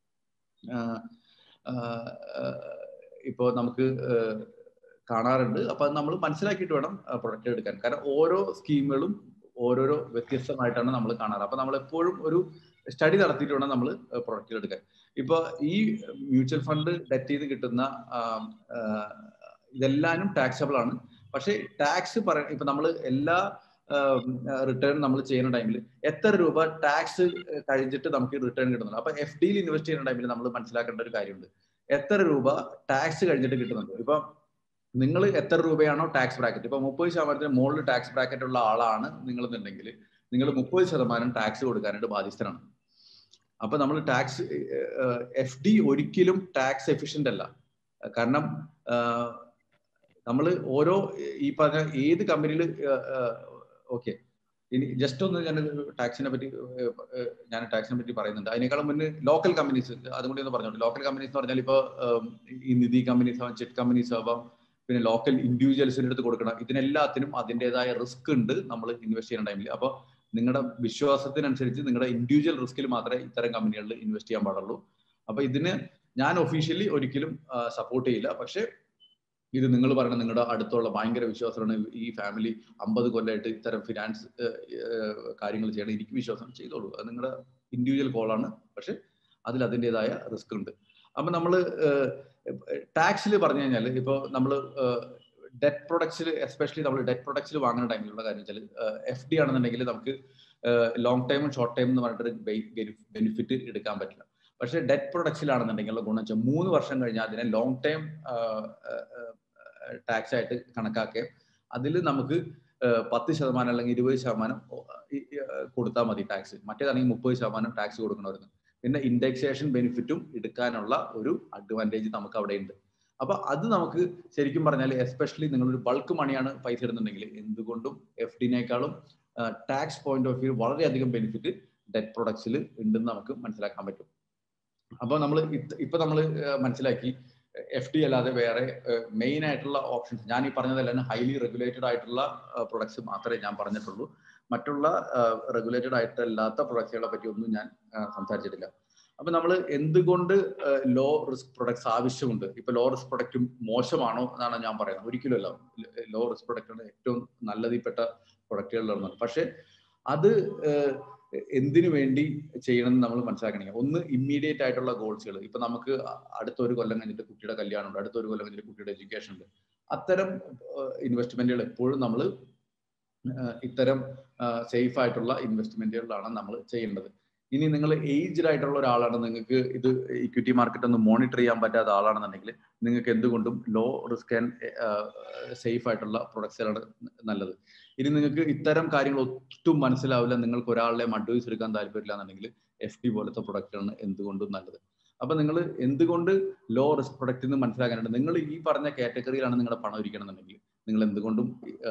ഇപ്പോൾ നമുക്ക് കാണാറുണ്ട് അപ്പൊ നമ്മൾ മനസ്സിലാക്കിയിട്ട് വേണം പ്രൊഡക്റ്റ് എടുക്കാൻ കാരണം ഓരോ സ്കീമുകളും ഓരോരോ വ്യത്യസ്തമായിട്ടാണ് നമ്മൾ കാണാറ് അപ്പൊ നമ്മൾ എപ്പോഴും ഒരു സ്റ്റഡി നടത്തിയിട്ട് വേണം നമ്മൾ പ്രൊഡക്റ്റുകൾ എടുക്കാൻ ഇപ്പൊ ഈ മ്യൂച്വൽ ഫണ്ട് ഡെറ്റ് ചെയ്ത് കിട്ടുന്ന ഇതെല്ലാനും ടാക്സബിൾ ആണ് പക്ഷെ ടാക്സ് പറ ഇപ്പൊ നമ്മൾ എല്ലാ റിട്ടേൺ നമ്മൾ ചെയ്യുന്ന ടൈമിൽ എത്ര രൂപ ടാക്സ് കഴിഞ്ഞിട്ട് നമുക്ക് റിട്ടേൺ കിട്ടുന്നുണ്ട് അപ്പൊ എഫ് ഡിയിൽ ഇൻവെസ്റ്റ് ചെയ്യുന്ന ടൈമിൽ നമ്മൾ മനസ്സിലാക്കേണ്ട ഒരു കാര്യമുണ്ട് എത്ര രൂപ ടാക്സ് കഴിഞ്ഞിട്ട് കിട്ടുന്നുണ്ട് ഇപ്പൊ നിങ്ങൾ എത്ര രൂപയാണോ ടാക്സ് ബ്രാക്കറ്റ് ഇപ്പൊ മുപ്പത് ശതമാനത്തിന് മുകളിൽ ടാക്സ് ബ്രാക്കറ്റ് ഉള്ള ആളാണ് നിങ്ങൾ എന്നുണ്ടെങ്കിൽ നിങ്ങൾ മുപ്പത് ശതമാനം ടാക്സ് കൊടുക്കാനായിട്ട് ബാധ്യസ്ഥരാണ് അപ്പൊ നമ്മൾ ടാക്സ് എഫ് ഡി ഒരിക്കലും ടാക്സ് എഫിഷ്യന്റ് അല്ല കാരണം നമ്മൾ ഓരോ ഈ പറഞ്ഞ ഏത് കമ്പനിയിൽ ഓക്കെ ഇനി ജസ്റ്റ് ഒന്ന് ഞാൻ ടാക്സിനെ പറ്റി ഞാൻ ടാക്സിനെ പറ്റി പറയുന്നുണ്ട് അതിനേക്കാളും മുന്നേ ലോക്കൽ കമ്പനീസ് അതും കൂടി ഒന്ന് പറഞ്ഞോട്ടെ ലോക്കൽ കമ്പനീസ് എന്ന് പറഞ്ഞാൽ ഇപ്പോൾ ഈ നിധി കമ്പനീസ് ആവാം ചിറ്റ് കമ്പനീസ് ആവാം പിന്നെ ലോക്കൽ ഇൻഡിവിജ്വൽസിന്റെ അടുത്ത് കൊടുക്കണം ഇതിനെല്ലാത്തിനും അതിൻ്റെതായ റിസ്ക് ഉണ്ട് നമ്മൾ ഇൻവെസ്റ്റ് ചെയ്യുന്ന ടൈമിൽ അപ്പോൾ നിങ്ങളുടെ വിശ്വാസത്തിനനുസരിച്ച് നിങ്ങളുടെ ഇൻഡിവിജ്വൽ റിസ്കിൽ മാത്രമേ ഇത്തരം കമ്പനികളിൽ ഇൻവെസ്റ്റ് ചെയ്യാൻ പാടുള്ളൂ അപ്പൊ ഇതിന് ഞാൻ ഒഫീഷ്യലി ഒരിക്കലും സപ്പോർട്ട് ചെയ്യില്ല പക്ഷേ ഇത് നിങ്ങൾ പറയുന്ന നിങ്ങളുടെ അടുത്തുള്ള ഭയങ്കര വിശ്വാസമാണ് ഈ ഫാമിലി അമ്പത് കൊല്ലമായിട്ട് ഇത്തരം ഫിനാൻസ് കാര്യങ്ങൾ ചെയ്യണം എനിക്ക് വിശ്വാസം ചെയ്തോളൂ അത് നിങ്ങളുടെ ഇൻഡിവിജ്വൽ കോളാണ് പക്ഷെ അതിൽ അതിൻ്റെതായ റിസ്ക് ഉണ്ട് അപ്പൊ നമ്മൾ ടാക്സിൽ പറഞ്ഞു കഴിഞ്ഞാൽ ഇപ്പോൾ നമ്മൾ ഡെറ്റ് പ്രൊഡക്ട്സിൽ എസ്പെഷ്യലി നമ്മൾ ഡെറ്റ് പ്രൊഡക്ട്സിൽ വാങ്ങുന്ന ടൈമിലുള്ള കാര്യം വെച്ചാൽ എഫ് ഡി ആണെന്നുണ്ടെങ്കിൽ നമുക്ക് ലോങ് ടൈമും ഷോർട്ട് ടൈം എന്ന് പറഞ്ഞിട്ട് ബെനിഫിറ്റ് എടുക്കാൻ പറ്റില്ല പക്ഷേ ഡെറ്റ് പ്രൊഡക്ട്സിലാണെന്നുണ്ടെങ്കിൽ ഗുണം വെച്ചാൽ മൂന്ന് വർഷം കഴിഞ്ഞാൽ അതിനെ ലോങ് ടൈം ടാക്സ് ആയിട്ട് കണക്കാക്കി അതിൽ നമുക്ക് പത്ത് ശതമാനം അല്ലെങ്കിൽ ഇരുപത് ശതമാനം കൊടുത്താൽ മതി ടാക്സ് മറ്റേതാണെങ്കിൽ മുപ്പത് ശതമാനം ടാക്സ് കൊടുക്കണമായിരുന്നു പിന്നെ ഇൻഡെക്സേഷൻ ബെനിഫിറ്റും എടുക്കാനുള്ള ഒരു അഡ്വാൻറ്റേജ് നമുക്ക് അവിടെ ഉണ്ട് അപ്പൊ അത് നമുക്ക് ശരിക്കും പറഞ്ഞാൽ എസ്പെഷ്യലി നിങ്ങളൊരു ബൾക്ക് മണിയാണ് പൈസ ഇടുന്നുണ്ടെങ്കിൽ എന്തുകൊണ്ടും എഫ് ഡിനേക്കാളും ടാക്സ് പോയിന്റ് ഓഫ് വ്യൂ വളരെയധികം ബെനിഫിറ്റ് ഡെറ്റ് പ്രൊഡക്ട്സിൽ ഉണ്ടെന്ന് നമുക്ക് മനസ്സിലാക്കാൻ പറ്റും അപ്പൊ നമ്മൾ ഇപ്പൊ നമ്മൾ മനസ്സിലാക്കി എഫ് ഡി അല്ലാതെ വേറെ മെയിൻ ആയിട്ടുള്ള ഓപ്ഷൻസ് ഞാൻ ഈ പറഞ്ഞതെല്ലാം ഹൈലി റെഗുലേറ്റഡ് ആയിട്ടുള്ള പ്രൊഡക്ട്സ് മാത്രമേ ഞാൻ പറഞ്ഞിട്ടുള്ളൂ മറ്റുള്ള റെഗുലേറ്റഡ് ആയിട്ടല്ലാത്ത പ്രൊഡക്ട്സുകളെ പറ്റി ഒന്നും ഞാൻ സംസാരിച്ചിട്ടില്ല അപ്പൊ നമ്മൾ എന്തുകൊണ്ട് ലോ റിസ്ക് പ്രൊഡക്ട്സ് ആവശ്യമുണ്ട് ഇപ്പൊ ലോ റിസ്ക് പ്രൊഡക്റ്റും മോശമാണോ എന്നാണ് ഞാൻ പറയുന്നത് ഒരിക്കലുമല്ല ലോ റിസ്ക് പ്രൊഡക്റ്റാണ് ഏറ്റവും നല്ലതിൽപ്പെട്ട പ്രൊഡക്റ്റുകളിലൊന്നാണ് പക്ഷെ അത് എന്തിനു വേണ്ടി ചെയ്യണമെന്ന് നമ്മൾ മനസ്സിലാക്കണമെങ്കിൽ ഒന്ന് ഇമ്മീഡിയറ്റ് ആയിട്ടുള്ള ഗോൾസുകൾ ഇപ്പൊ നമുക്ക് അടുത്ത ഒരു കൊല്ലം കഴിഞ്ഞിട്ട് കുട്ടിയുടെ കല്യാണം ഉണ്ട് അടുത്ത ഒരു കൊല്ലം കഴിഞ്ഞിട്ട് കുട്ടിയുടെ എഡ്യൂക്കേഷൻ ഉണ്ട് അത്തരം ഇൻവെസ്റ്റ്മെന്റുകൾ എപ്പോഴും നമ്മൾ ഇത്തരം സേഫ് ആയിട്ടുള്ള ഇൻവെസ്റ്റ്മെന്റുകളിലാണ് നമ്മൾ ചെയ്യേണ്ടത് ഇനി നിങ്ങൾ ഏജ്ഡ് ആയിട്ടുള്ള ഒരാളാണ് നിങ്ങൾക്ക് ഇത് ഇക്വിറ്റി മാർക്കറ്റ് ഒന്ന് മോണിറ്റർ ചെയ്യാൻ പറ്റാത്ത ആളാണെന്നുണ്ടെങ്കിൽ നിങ്ങൾക്ക് എന്തുകൊണ്ടും ലോ റിസ്ക് ആൻഡ് സേഫ് ആയിട്ടുള്ള പ്രൊഡക്ട്സുകളാണ് നല്ലത് ഇനി നിങ്ങൾക്ക് ഇത്തരം കാര്യങ്ങൾ ഒട്ടും മനസ്സിലാവില്ല നിങ്ങൾക്ക് ഒരാളെ അഡ്വൈസ് എടുക്കാൻ താല്പര്യമില്ല എന്നുണ്ടെങ്കിൽ എഫ് ഡി പോലത്തെ പ്രൊഡക്റ്റാണ് എന്തുകൊണ്ടും നല്ലത് അപ്പൊ നിങ്ങൾ എന്തുകൊണ്ട് ലോ റിസ്ക് പ്രൊഡക്റ്റ് എന്ന് മനസ്സിലാക്കാനുണ്ട് നിങ്ങൾ ഈ പറഞ്ഞ കാറ്റഗറിയിലാണ് നിങ്ങളുടെ പണം ഇരിക്കണമെന്നുണ്ടെങ്കിൽ നിങ്ങൾ എന്തുകൊണ്ടും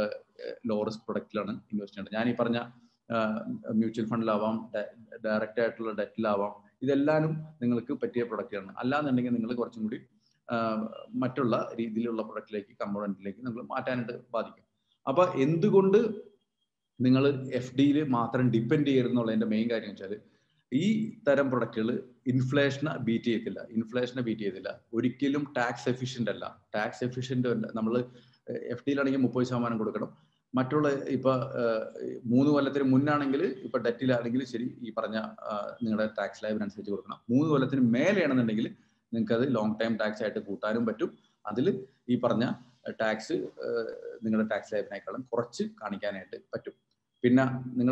ലോ റിസ്ക് പ്രൊഡക്റ്റിലാണ് ഇൻവെസ്റ്റ് ചെയ്യേണ്ടത് ഞാൻ ഈ പറഞ്ഞ മ്യൂച്വൽ ഫണ്ടിലാവാം ഡയറക്റ്റ് ആയിട്ടുള്ള ഡെറ്റിലാവാം ഇതെല്ലാനും നിങ്ങൾക്ക് പറ്റിയ പ്രൊഡക്റ്റാണ് അല്ലാന്നുണ്ടെങ്കിൽ നിങ്ങൾ കുറച്ചും കൂടി മറ്റുള്ള രീതിയിലുള്ള പ്രൊഡക്റ്റിലേക്ക് കമ്പോണന്റിലേക്ക് നിങ്ങൾ മാറ്റാനായിട്ട് ബാധിക്കും അപ്പൊ എന്തുകൊണ്ട് നിങ്ങൾ എഫ് ഡിയിൽ മാത്രം ഡിപ്പെൻഡ് ചെയ്യരുതെന്നുള്ളതിന്റെ മെയിൻ കാര്യം വെച്ചാൽ ഈ തരം പ്രൊഡക്റ്റുകൾ ഇൻഫ്ലേഷനെ ബീറ്റ് ചെയ്യത്തില്ല ഇൻഫ്ലേഷനെ ബീറ്റ് ചെയ്യത്തില്ല ഒരിക്കലും ടാക്സ് എഫിഷ്യന്റ് അല്ല ടാക്സ് എഫിഷ്യന്റ് അല്ല നമ്മൾ എഫ് ഡിയിലാണെങ്കിൽ മുപ്പത് ശതമാനം കൊടുക്കണം മറ്റുള്ള ഇപ്പൊ മൂന്ന് കൊല്ലത്തിന് മുന്നാണെങ്കിൽ ഇപ്പൊ ഡെറ്റിലാണെങ്കിൽ ശരി ഈ പറഞ്ഞ നിങ്ങളുടെ ടാക്സ് ലാബിനനുസരിച്ച് കൊടുക്കണം മൂന്ന് കൊല്ലത്തിന് മേലെയാണെന്നുണ്ടെങ്കിൽ നിങ്ങൾക്ക് അത് ലോങ് ടൈം ടാക്സ് ആയിട്ട് കൂട്ടാനും പറ്റും അതിൽ ഈ പറഞ്ഞ ടാക്സ് നിങ്ങളുടെ ടാക്സ് ലാബിനേക്കാളും കുറച്ച് കാണിക്കാനായിട്ട് പറ്റും പിന്നെ നിങ്ങൾ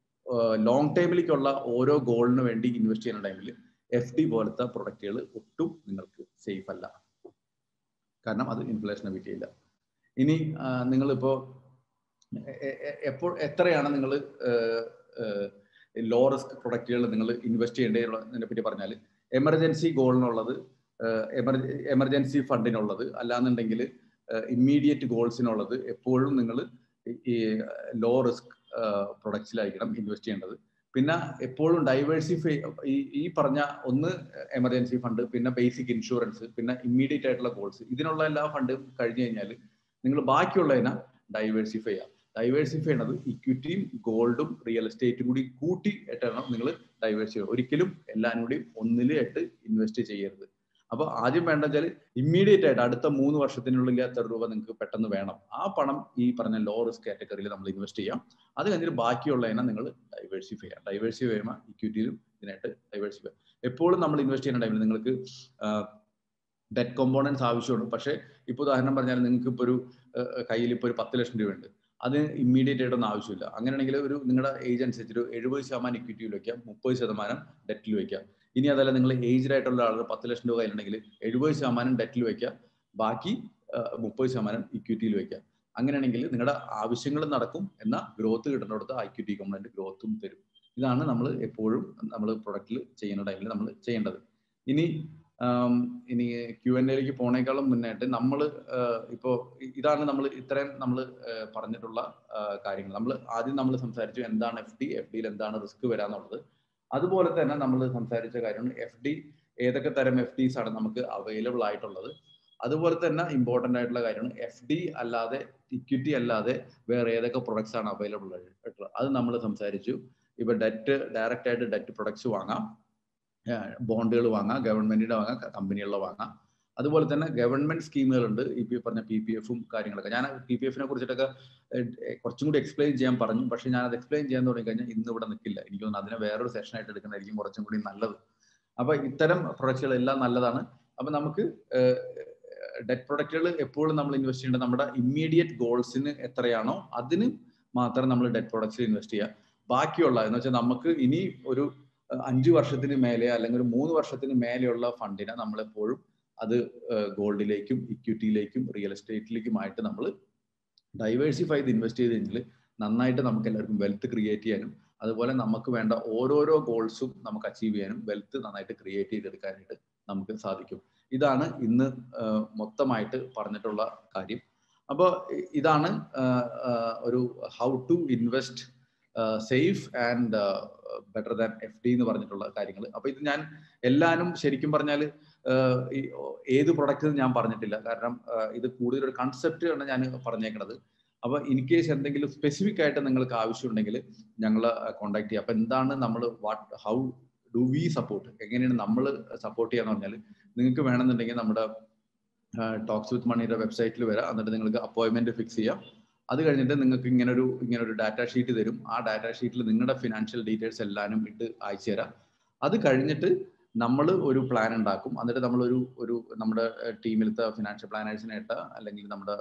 ലോങ് ടൈമിലേക്കുള്ള ഓരോ ഗോളിന് വേണ്ടി ഇൻവെസ്റ്റ് ചെയ്യുന്ന ടൈമിൽ എഫ് ഡി പോലത്തെ പ്രൊഡക്റ്റുകൾ ഒട്ടും നിങ്ങൾക്ക് സേഫ് അല്ല കാരണം അത് ഇൻഫ്ലേഷനെ ബീറ്റ് ചെയ്യില്ല ഇനി നിങ്ങളിപ്പോ എപ്പോൾ എത്രയാണ് നിങ്ങൾ ലോ റിസ്ക് പ്രൊഡക്റ്റുകൾ നിങ്ങൾ ഇൻവെസ്റ്റ് ചെയ്യേണ്ടതിനെ പറ്റി പറഞ്ഞാൽ എമർജൻസി ഗോളിനുള്ളത് എമർജൻസി ഫണ്ടിനുള്ളത് അല്ലാന്നുണ്ടെങ്കിൽ ഇമ്മീഡിയറ്റ് ഗോൾസിനുള്ളത് എപ്പോഴും നിങ്ങൾ ഈ ലോ റിസ്ക് പ്രൊഡക്ട്സിലായിരിക്കണം ഇൻവെസ്റ്റ് ചെയ്യേണ്ടത് പിന്നെ എപ്പോഴും ഡൈവേഴ്സിഫൈ ഈ ഈ പറഞ്ഞ ഒന്ന് എമർജൻസി ഫണ്ട് പിന്നെ ബേസിക് ഇൻഷുറൻസ് പിന്നെ ഇമ്മീഡിയറ്റ് ആയിട്ടുള്ള ഗോൾസ് ഇതിനുള്ള എല്ലാ ഫണ്ടും കഴിഞ്ഞു കഴിഞ്ഞാൽ നിങ്ങൾ ബാക്കിയുള്ളതിനെ ഡൈവേഴ്സിഫൈ ചെയ്യാം ഡൈവേഴ്സിഫൈ ചെയ്യണത് ഇക്വിറ്റിയും ഗോൾഡും റിയൽ എസ്റ്റേറ്റും കൂടി കൂട്ടി ഇട്ടാണ് നിങ്ങൾ ഡൈവേഴ്സ് ചെയ്യുക ഒരിക്കലും എല്ലാവരും കൂടി ഒന്നിലായിട്ട് ഇൻവെസ്റ്റ് ചെയ്യരുത് അപ്പൊ ആദ്യം വേണ്ട വെച്ചാൽ ഇമ്മീഡിയറ്റ് ആയിട്ട് അടുത്ത മൂന്ന് വർഷത്തിനുള്ളിൽ എത്ര രൂപ നിങ്ങൾക്ക് പെട്ടെന്ന് വേണം ആ പണം ഈ പറഞ്ഞ ലോ റിസ്ക് കാറ്റഗറിയിൽ നമ്മൾ ഇൻവെസ്റ്റ് ചെയ്യാം അത് കഴിഞ്ഞിട്ട് ബാക്കിയുള്ളതിനെ നിങ്ങൾ ഡൈവേഴ്സിഫൈ ചെയ്യാം ഡൈവേഴ്സിഫൈ ചെയ്യുമ്പോൾ ഇക്വിറ്റിയിലും ഇതിനായിട്ട് ഡൈവേഴ്സിഫൈ എപ്പോഴും നമ്മൾ ഇൻവെസ്റ്റ് ചെയ്യുന്ന ടൈമിൽ നിങ്ങൾക്ക് ഡെറ്റ് കോമ്പോണൻസ് ആവശ്യമുണ്ട് പക്ഷേ ഇപ്പോൾ ഉദാഹരണം പറഞ്ഞാൽ നിങ്ങൾക്ക് ഇപ്പോൾ ഒരു കയ്യിൽ ഇപ്പോൾ ഒരു പത്ത് ലക്ഷം രൂപയുണ്ട് അത് ഇമ്മീഡിയറ്റ് ആയിട്ടൊന്നും ആവശ്യമില്ല അങ്ങനെയാണെങ്കിൽ ഒരു നിങ്ങളുടെ ഏജ് അനുസരിച്ച് ഒരു എഴുപത് ശതമാനം ഇക്വിറ്റിയിൽ വയ്ക്കാം മുപ്പത് ശതമാനം ഡെറ്റിൽ വയ്ക്കാം ഇനി അതല്ല നിങ്ങൾ ഏജ്ഡ് ആയിട്ടുള്ള ആളുകൾ പത്ത് ലക്ഷം രൂപ കയ്യിലുണ്ടെങ്കിൽ എഴുപത് ശതമാനം ഡെറ്റിൽ വയ്ക്കുക ബാക്കി മുപ്പത് ശതമാനം ഇക്വിറ്റിയിൽ വയ്ക്കുക അങ്ങനെയാണെങ്കിൽ നിങ്ങളുടെ ആവശ്യങ്ങൾ നടക്കും എന്നാൽ ഗ്രോത്ത് കിട്ടുന്നിടത്ത് ആ ഇക്വിറ്റി കമ്പണന്റ് ഗ്രോത്തും തരും ഇതാണ് നമ്മൾ എപ്പോഴും നമ്മൾ പ്രൊഡക്റ്റിൽ ചെയ്യുന്ന ടൈമിൽ നമ്മൾ ചെയ്യേണ്ടത് ഇനി ഇനി ക്യു എൻ എയിലേക്ക് പോണേക്കാളും മുന്നായിട്ട് നമ്മൾ ഇപ്പോൾ ഇതാണ് നമ്മൾ ഇത്രയും നമ്മൾ പറഞ്ഞിട്ടുള്ള കാര്യങ്ങൾ നമ്മൾ ആദ്യം നമ്മൾ സംസാരിച്ചു എന്താണ് എഫ് ഡി എഫ് ഡിയിൽ എന്താണ് റിസ്ക് വരാന്നുള്ളത് അതുപോലെ തന്നെ നമ്മൾ സംസാരിച്ച കാര്യമാണ് എഫ് ഡി ഏതൊക്കെ തരം എഫ് ഡിസ് ആണ് നമുക്ക് അവൈലബിൾ ആയിട്ടുള്ളത് അതുപോലെ തന്നെ ഇമ്പോർട്ടൻ്റ് ആയിട്ടുള്ള കാര്യമാണ് എഫ് ഡി അല്ലാതെ ഇക്വിറ്റി അല്ലാതെ വേറെ ഏതൊക്കെ പ്രൊഡക്ട്സ് ആണ് അവൈലബിൾ ആയിട്ടുള്ളത് അത് നമ്മൾ സംസാരിച്ചു ഇപ്പൊ ഡെറ്റ് ഡയറക്റ്റ് ആയിട്ട് ഡെറ്റ് പ്രൊഡക്ട്സ് വാങ്ങാം ബോണ്ടുകൾ വാങ്ങാം ഗവൺമെന്റിന്റെ വാങ്ങാം കമ്പനികളുടെ വാങ്ങാം അതുപോലെ തന്നെ ഗവൺമെന്റ് സ്കീമുകളുണ്ട് ഈ പി പറഞ്ഞ പി പി എഫും കാര്യങ്ങളൊക്കെ ഞാൻ പി പി എഫിനെ കുറിച്ചിട്ടൊക്കെ കുറച്ചും കൂടി എക്സ്പ്ലെയിൻ ചെയ്യാൻ പറഞ്ഞു പക്ഷെ ഞാൻ അത് എക്സ്പ്ലെയിൻ ചെയ്യാൻ തുടങ്ങി കഴിഞ്ഞാൽ ഇന്ന് ഇവിടെ നിൽക്കില്ല എനിക്ക് തോന്നുന്നു അതിനെ വേറൊരു സെഷൻ ആയിട്ട് എടുക്കുന്നതായിരിക്കും കുറച്ചും കൂടി നല്ലത് അപ്പൊ ഇത്തരം പ്രൊഡക്റ്റുകൾ എല്ലാം നല്ലതാണ് അപ്പൊ നമുക്ക് ഡെറ്റ് പ്രൊഡക്റ്റുകൾ എപ്പോഴും നമ്മൾ ഇൻവെസ്റ്റ് ചെയ്യേണ്ടത് നമ്മുടെ ഇമ്മീഡിയറ്റ് ഗോൾസിന് എത്രയാണോ അതിന് മാത്രം നമ്മൾ ഡെറ്റ് പ്രൊഡക്ട്സിൽ ഇൻവെസ്റ്റ് ചെയ്യുക ബാക്കിയുള്ള എന്ന് വെച്ചാൽ നമുക്ക് ഇനി ഒരു അഞ്ചു വർഷത്തിന് മേലെ അല്ലെങ്കിൽ ഒരു മൂന്ന് വർഷത്തിന് മേലെയുള്ള ഫണ്ടിനെ നമ്മളെപ്പോഴും അത് ഗോൾഡിലേക്കും ഇക്വിറ്റിയിലേക്കും റിയൽ എസ്റ്റേറ്റിലേക്കുമായിട്ട് നമ്മൾ ഡൈവേഴ്സിഫൈ ചെയ്ത് ഇൻവെസ്റ്റ് ചെയ്ത് കഴിഞ്ഞാൽ നന്നായിട്ട് നമുക്ക് എല്ലാവർക്കും വെൽത്ത് ക്രിയേറ്റ് ചെയ്യാനും അതുപോലെ നമുക്ക് വേണ്ട ഓരോരോ ഗോൾസും നമുക്ക് അച്ചീവ് ചെയ്യാനും വെൽത്ത് നന്നായിട്ട് ക്രിയേറ്റ് ചെയ്തെടുക്കാനായിട്ട് നമുക്ക് സാധിക്കും ഇതാണ് ഇന്ന് മൊത്തമായിട്ട് പറഞ്ഞിട്ടുള്ള കാര്യം അപ്പോൾ ഇതാണ് ഒരു how to invest safe and better than F D എന്ന് പറഞ്ഞിട്ടുള്ള കാര്യങ്ങൾ അപ്പൊ ഇത് ഞാൻ എല്ലാനും ശരിക്കും പറഞ്ഞാൽ ഏത് പ്രൊഡക്റ്റ് ഞാൻ പറഞ്ഞിട്ടില്ല കാരണം ഇത് കൂടുതൽ ഒരു കൺസെപ്റ്റ് ആണ് ഞാൻ പറഞ്ഞേക്കണത് അപ്പൊ ഇൻ കേസ് എന്തെങ്കിലും സ്പെസിഫിക് ആയിട്ട് നിങ്ങൾക്ക് ആവശ്യമുണ്ടെങ്കിൽ ഞങ്ങൾ കോൺടാക്ട് ചെയ്യുക അപ്പൊ എന്താണ് നമ്മൾ what how do we support എങ്ങനെയാണ് നമ്മൾ സപ്പോർട്ട് ചെയ്യാന്ന് പറഞ്ഞാൽ നിങ്ങൾക്ക് വേണമെന്നുണ്ടെങ്കിൽ നമ്മുടെ ടോക്സ് വിത്ത് മണിയുടെ വെബ്സൈറ്റിൽ വരാം എന്നിട്ട് നിങ്ങൾക്ക് അപ്പോയിന്റ്മെന്റ് ഫിക്സ് ചെയ്യാം അത് കഴിഞ്ഞിട്ട് നിങ്ങൾക്ക് ഇങ്ങനെ ഒരു ഇങ്ങനെ ഒരു ഡാറ്റ ഷീറ്റ് തരും ആ ഡാറ്റ ഷീറ്റിൽ നിങ്ങളുടെ ഫിനാൻഷ്യൽ ഡീറ്റെയിൽസ് എല്ലാനും ഇട്ട് അയച്ചു തരാം അത് കഴിഞ്ഞിട്ട് നമ്മൾ ഒരു പ്ലാൻ ഉണ്ടാക്കും എന്നിട്ട് നമ്മൾ ഒരു ഒരു നമ്മുടെ ടീമിലത്തെ ഫിനാൻഷ്യൽ പ്ലാനേഴ്സിനായിട്ട് അല്ലെങ്കിൽ നമ്മുടെ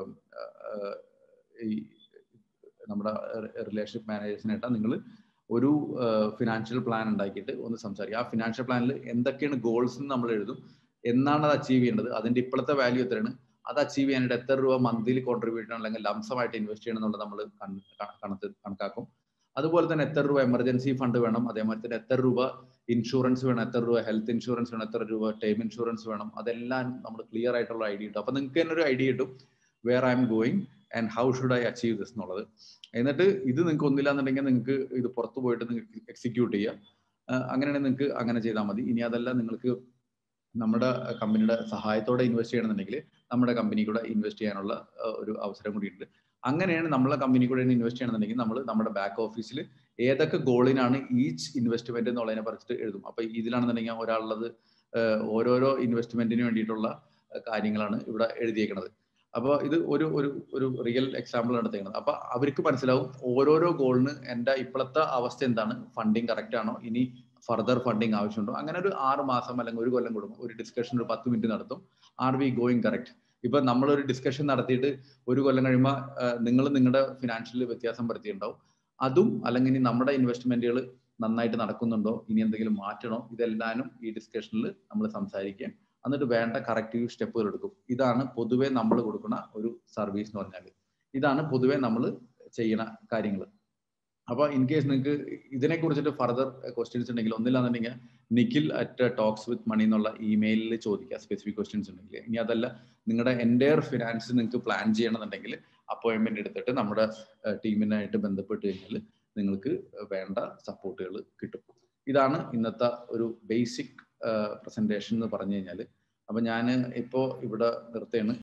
ഈ നമ്മുടെ റിലേഷൻഷിപ്പ് മാനേജേഴ്സിനായിട്ട് നിങ്ങൾ ഒരു ഫിനാൻഷ്യൽ പ്ലാൻ ഉണ്ടാക്കിയിട്ട് ഒന്ന് സംസാരിക്കുക ആ ഫിനാൻഷ്യൽ പ്ലാനിൽ എന്തൊക്കെയാണ് ഗോൾസ് നമ്മൾ എഴുതും എന്നാണ് അത് അച്ചീവ് ചെയ്യേണ്ടത് അതിന്റെ ഇപ്പോഴത്തെ വാല്യൂ എത്രയാണ് അത് അച്ചീവ് ചെയ്യാനായിട്ട് എത്ര രൂപ മന്ത്ലി കോൺട്രിബ്യൂട്ട് ചെയ്യണം അല്ലെങ്കിൽ ലംസമായിട്ട് ഇൻവെസ്റ്റ് ചെയ്യണം എന്നുള്ളത് നമ്മൾ കണക്ക് കണക്കാക്കും അതുപോലെ തന്നെ എത്ര രൂപ എമർജൻസി ഫണ്ട് വേണം അതേമാതിരി തന്നെ എത്ര രൂപ ഇൻഷുറൻസ് വേണം എത്ര രൂപ ഹെൽത്ത് ഇൻഷുറൻസ് വേണം എത്ര രൂപ ടൈം ഇൻഷുറൻസ് വേണം അതെല്ലാം നമ്മൾ ക്ലിയർ ആയിട്ടുള്ള ഐഡിയ കിട്ടും അപ്പൊ നിങ്ങൾക്ക് തന്നെ ഒരു ഐഡിയ കിട്ടും where I am going and how should I achieve this എന്നുള്ളത് എന്നിട്ട് ഇത് നിങ്ങൾക്ക് ഒന്നില്ല എന്നുണ്ടെങ്കിൽ നിങ്ങൾക്ക് ഇത് പുറത്തു പോയിട്ട് നിങ്ങൾക്ക് എക്സിക്യൂട്ട് ചെയ്യാം അങ്ങനെയാണെങ്കിൽ നിങ്ങൾക്ക് അങ്ങനെ ചെയ്താൽ മതി ഇനി അതല്ല നിങ്ങൾക്ക് നമ്മുടെ കമ്പനിയുടെ സഹായത്തോടെ ഇൻവെസ്റ്റ് ചെയ്യണമെന്നുണ്ടെങ്കിൽ നമ്മുടെ കമ്പനി കൂടെ ഇൻവെസ്റ്റ് ചെയ്യാനുള്ള ഒരു അവസരം കൂടി ഉണ്ട് അങ്ങനെയാണ് നമ്മളെ കമ്പനി കൂടെ ഇൻവെസ്റ്റ് ചെയ്യണമെന്നുണ്ടെങ്കിൽ നമ്മൾ നമ്മുടെ ബാക്ക് ഓഫീസിൽ ഏതൊക്കെ ഗോളിനാണ് ഈച്ച് ഇൻവെസ്റ്റ്മെന്റ് എന്നുള്ളതിനെ പറിച്ചിട്ട് എഴുതും അപ്പൊ ഇതിലാണെന്നുണ്ടെങ്കിൽ ഒരാളുള്ളത് ഓരോരോ ഇൻവെസ്റ്റ്മെന്റിന് വേണ്ടിയിട്ടുള്ള കാര്യങ്ങളാണ് ഇവിടെ എഴുതിയേക്കുന്നത് അപ്പോൾ ഇത് ഒരു ഒരു ഒരു റിയൽ എക്സാമ്പിൾ ആണ് എടുത്തേക്കുന്നത് അപ്പൊ അവർക്ക് മനസ്സിലാവും ഓരോരോ ഗോളിന് എൻ്റെ ഇപ്പോഴത്തെ അവസ്ഥ എന്താണ് ഫണ്ടിങ് കറക്റ്റ് ആണോ ഇനി ഫർദർ ഫണ്ടിങ് ആവശ്യമുണ്ടോ അങ്ങനെ ഒരു ആറ് മാസം അല്ലെങ്കിൽ ഒരു കൊല്ലം കൂടുമ്പോൾ ഒരു ഡിസ്കഷൻ ഒരു പത്ത് മിനിറ്റ് നടത്തും ആർ വി ഗോയിങ് കറക്റ്റ് ഇപ്പൊ നമ്മളൊരു ഡിസ്കഷൻ നടത്തിയിട്ട് ഒരു കൊല്ലം കഴിയുമ്പോൾ നിങ്ങൾ നിങ്ങളുടെ ഫിനാൻഷ്യൽ വ്യത്യാസം വരുത്തിയിട്ടുണ്ടാവും അതും അല്ലെങ്കിൽ ഇനി നമ്മുടെ ഇൻവെസ്റ്റ്മെന്റുകൾ നന്നായിട്ട് നടക്കുന്നുണ്ടോ ഇനി എന്തെങ്കിലും മാറ്റണോ ഇതെല്ലാനും ഈ ഡിസ്കഷനിൽ നമ്മൾ സംസാരിക്കാം എന്നിട്ട് വേണ്ട കറക്റ്റീവ് സ്റ്റെപ്പുകൾ എടുക്കും ഇതാണ് പൊതുവെ നമ്മൾ കൊടുക്കുന്ന ഒരു സർവീസ് എന്ന് പറഞ്ഞാൽ ഇതാണ് പൊതുവെ നമ്മൾ ചെയ്യണ കാര്യങ്ങൾ അപ്പൊ ഇൻ കേസ് നിങ്ങൾക്ക് ഇതിനെ കുറിച്ചിട്ട് ഫർദർ ക്വസ്റ്റ്യൻസ് ഉണ്ടെങ്കിൽ ഒന്നില്ലാന്നുണ്ടെങ്കിൽ Nikhil at talks with money എന്നുള്ള ഇമെയിലിൽ ചോദിക്കുക സ്പെസിഫിക് ക്വസ്റ്റ്യൻസ് ഉണ്ടെങ്കിൽ ഇനി അതല്ല നിങ്ങളുടെ എൻറ്റയർ ഫിനാൻസ് നിങ്ങൾക്ക് പ്ലാൻ ചെയ്യണമെന്നുണ്ടെങ്കിൽ അപ്പോയിന്റ്മെന്റ് എടുത്തിട്ട് നമ്മുടെ ടീമിനായിട്ട് ബന്ധപ്പെട്ട് കഴിഞ്ഞാൽ നിങ്ങൾക്ക് വേണ്ട സപ്പോർട്ടുകൾ കിട്ടും ഇതാണ് ഇന്നത്തെ ഒരു ബേസിക് പ്രസന്റേഷൻ എന്ന് പറഞ്ഞു കഴിഞ്ഞാൽ അപ്പൊ ഞാൻ ഇപ്പോൾ ഇവിടെ നിർത്തുകയാണ്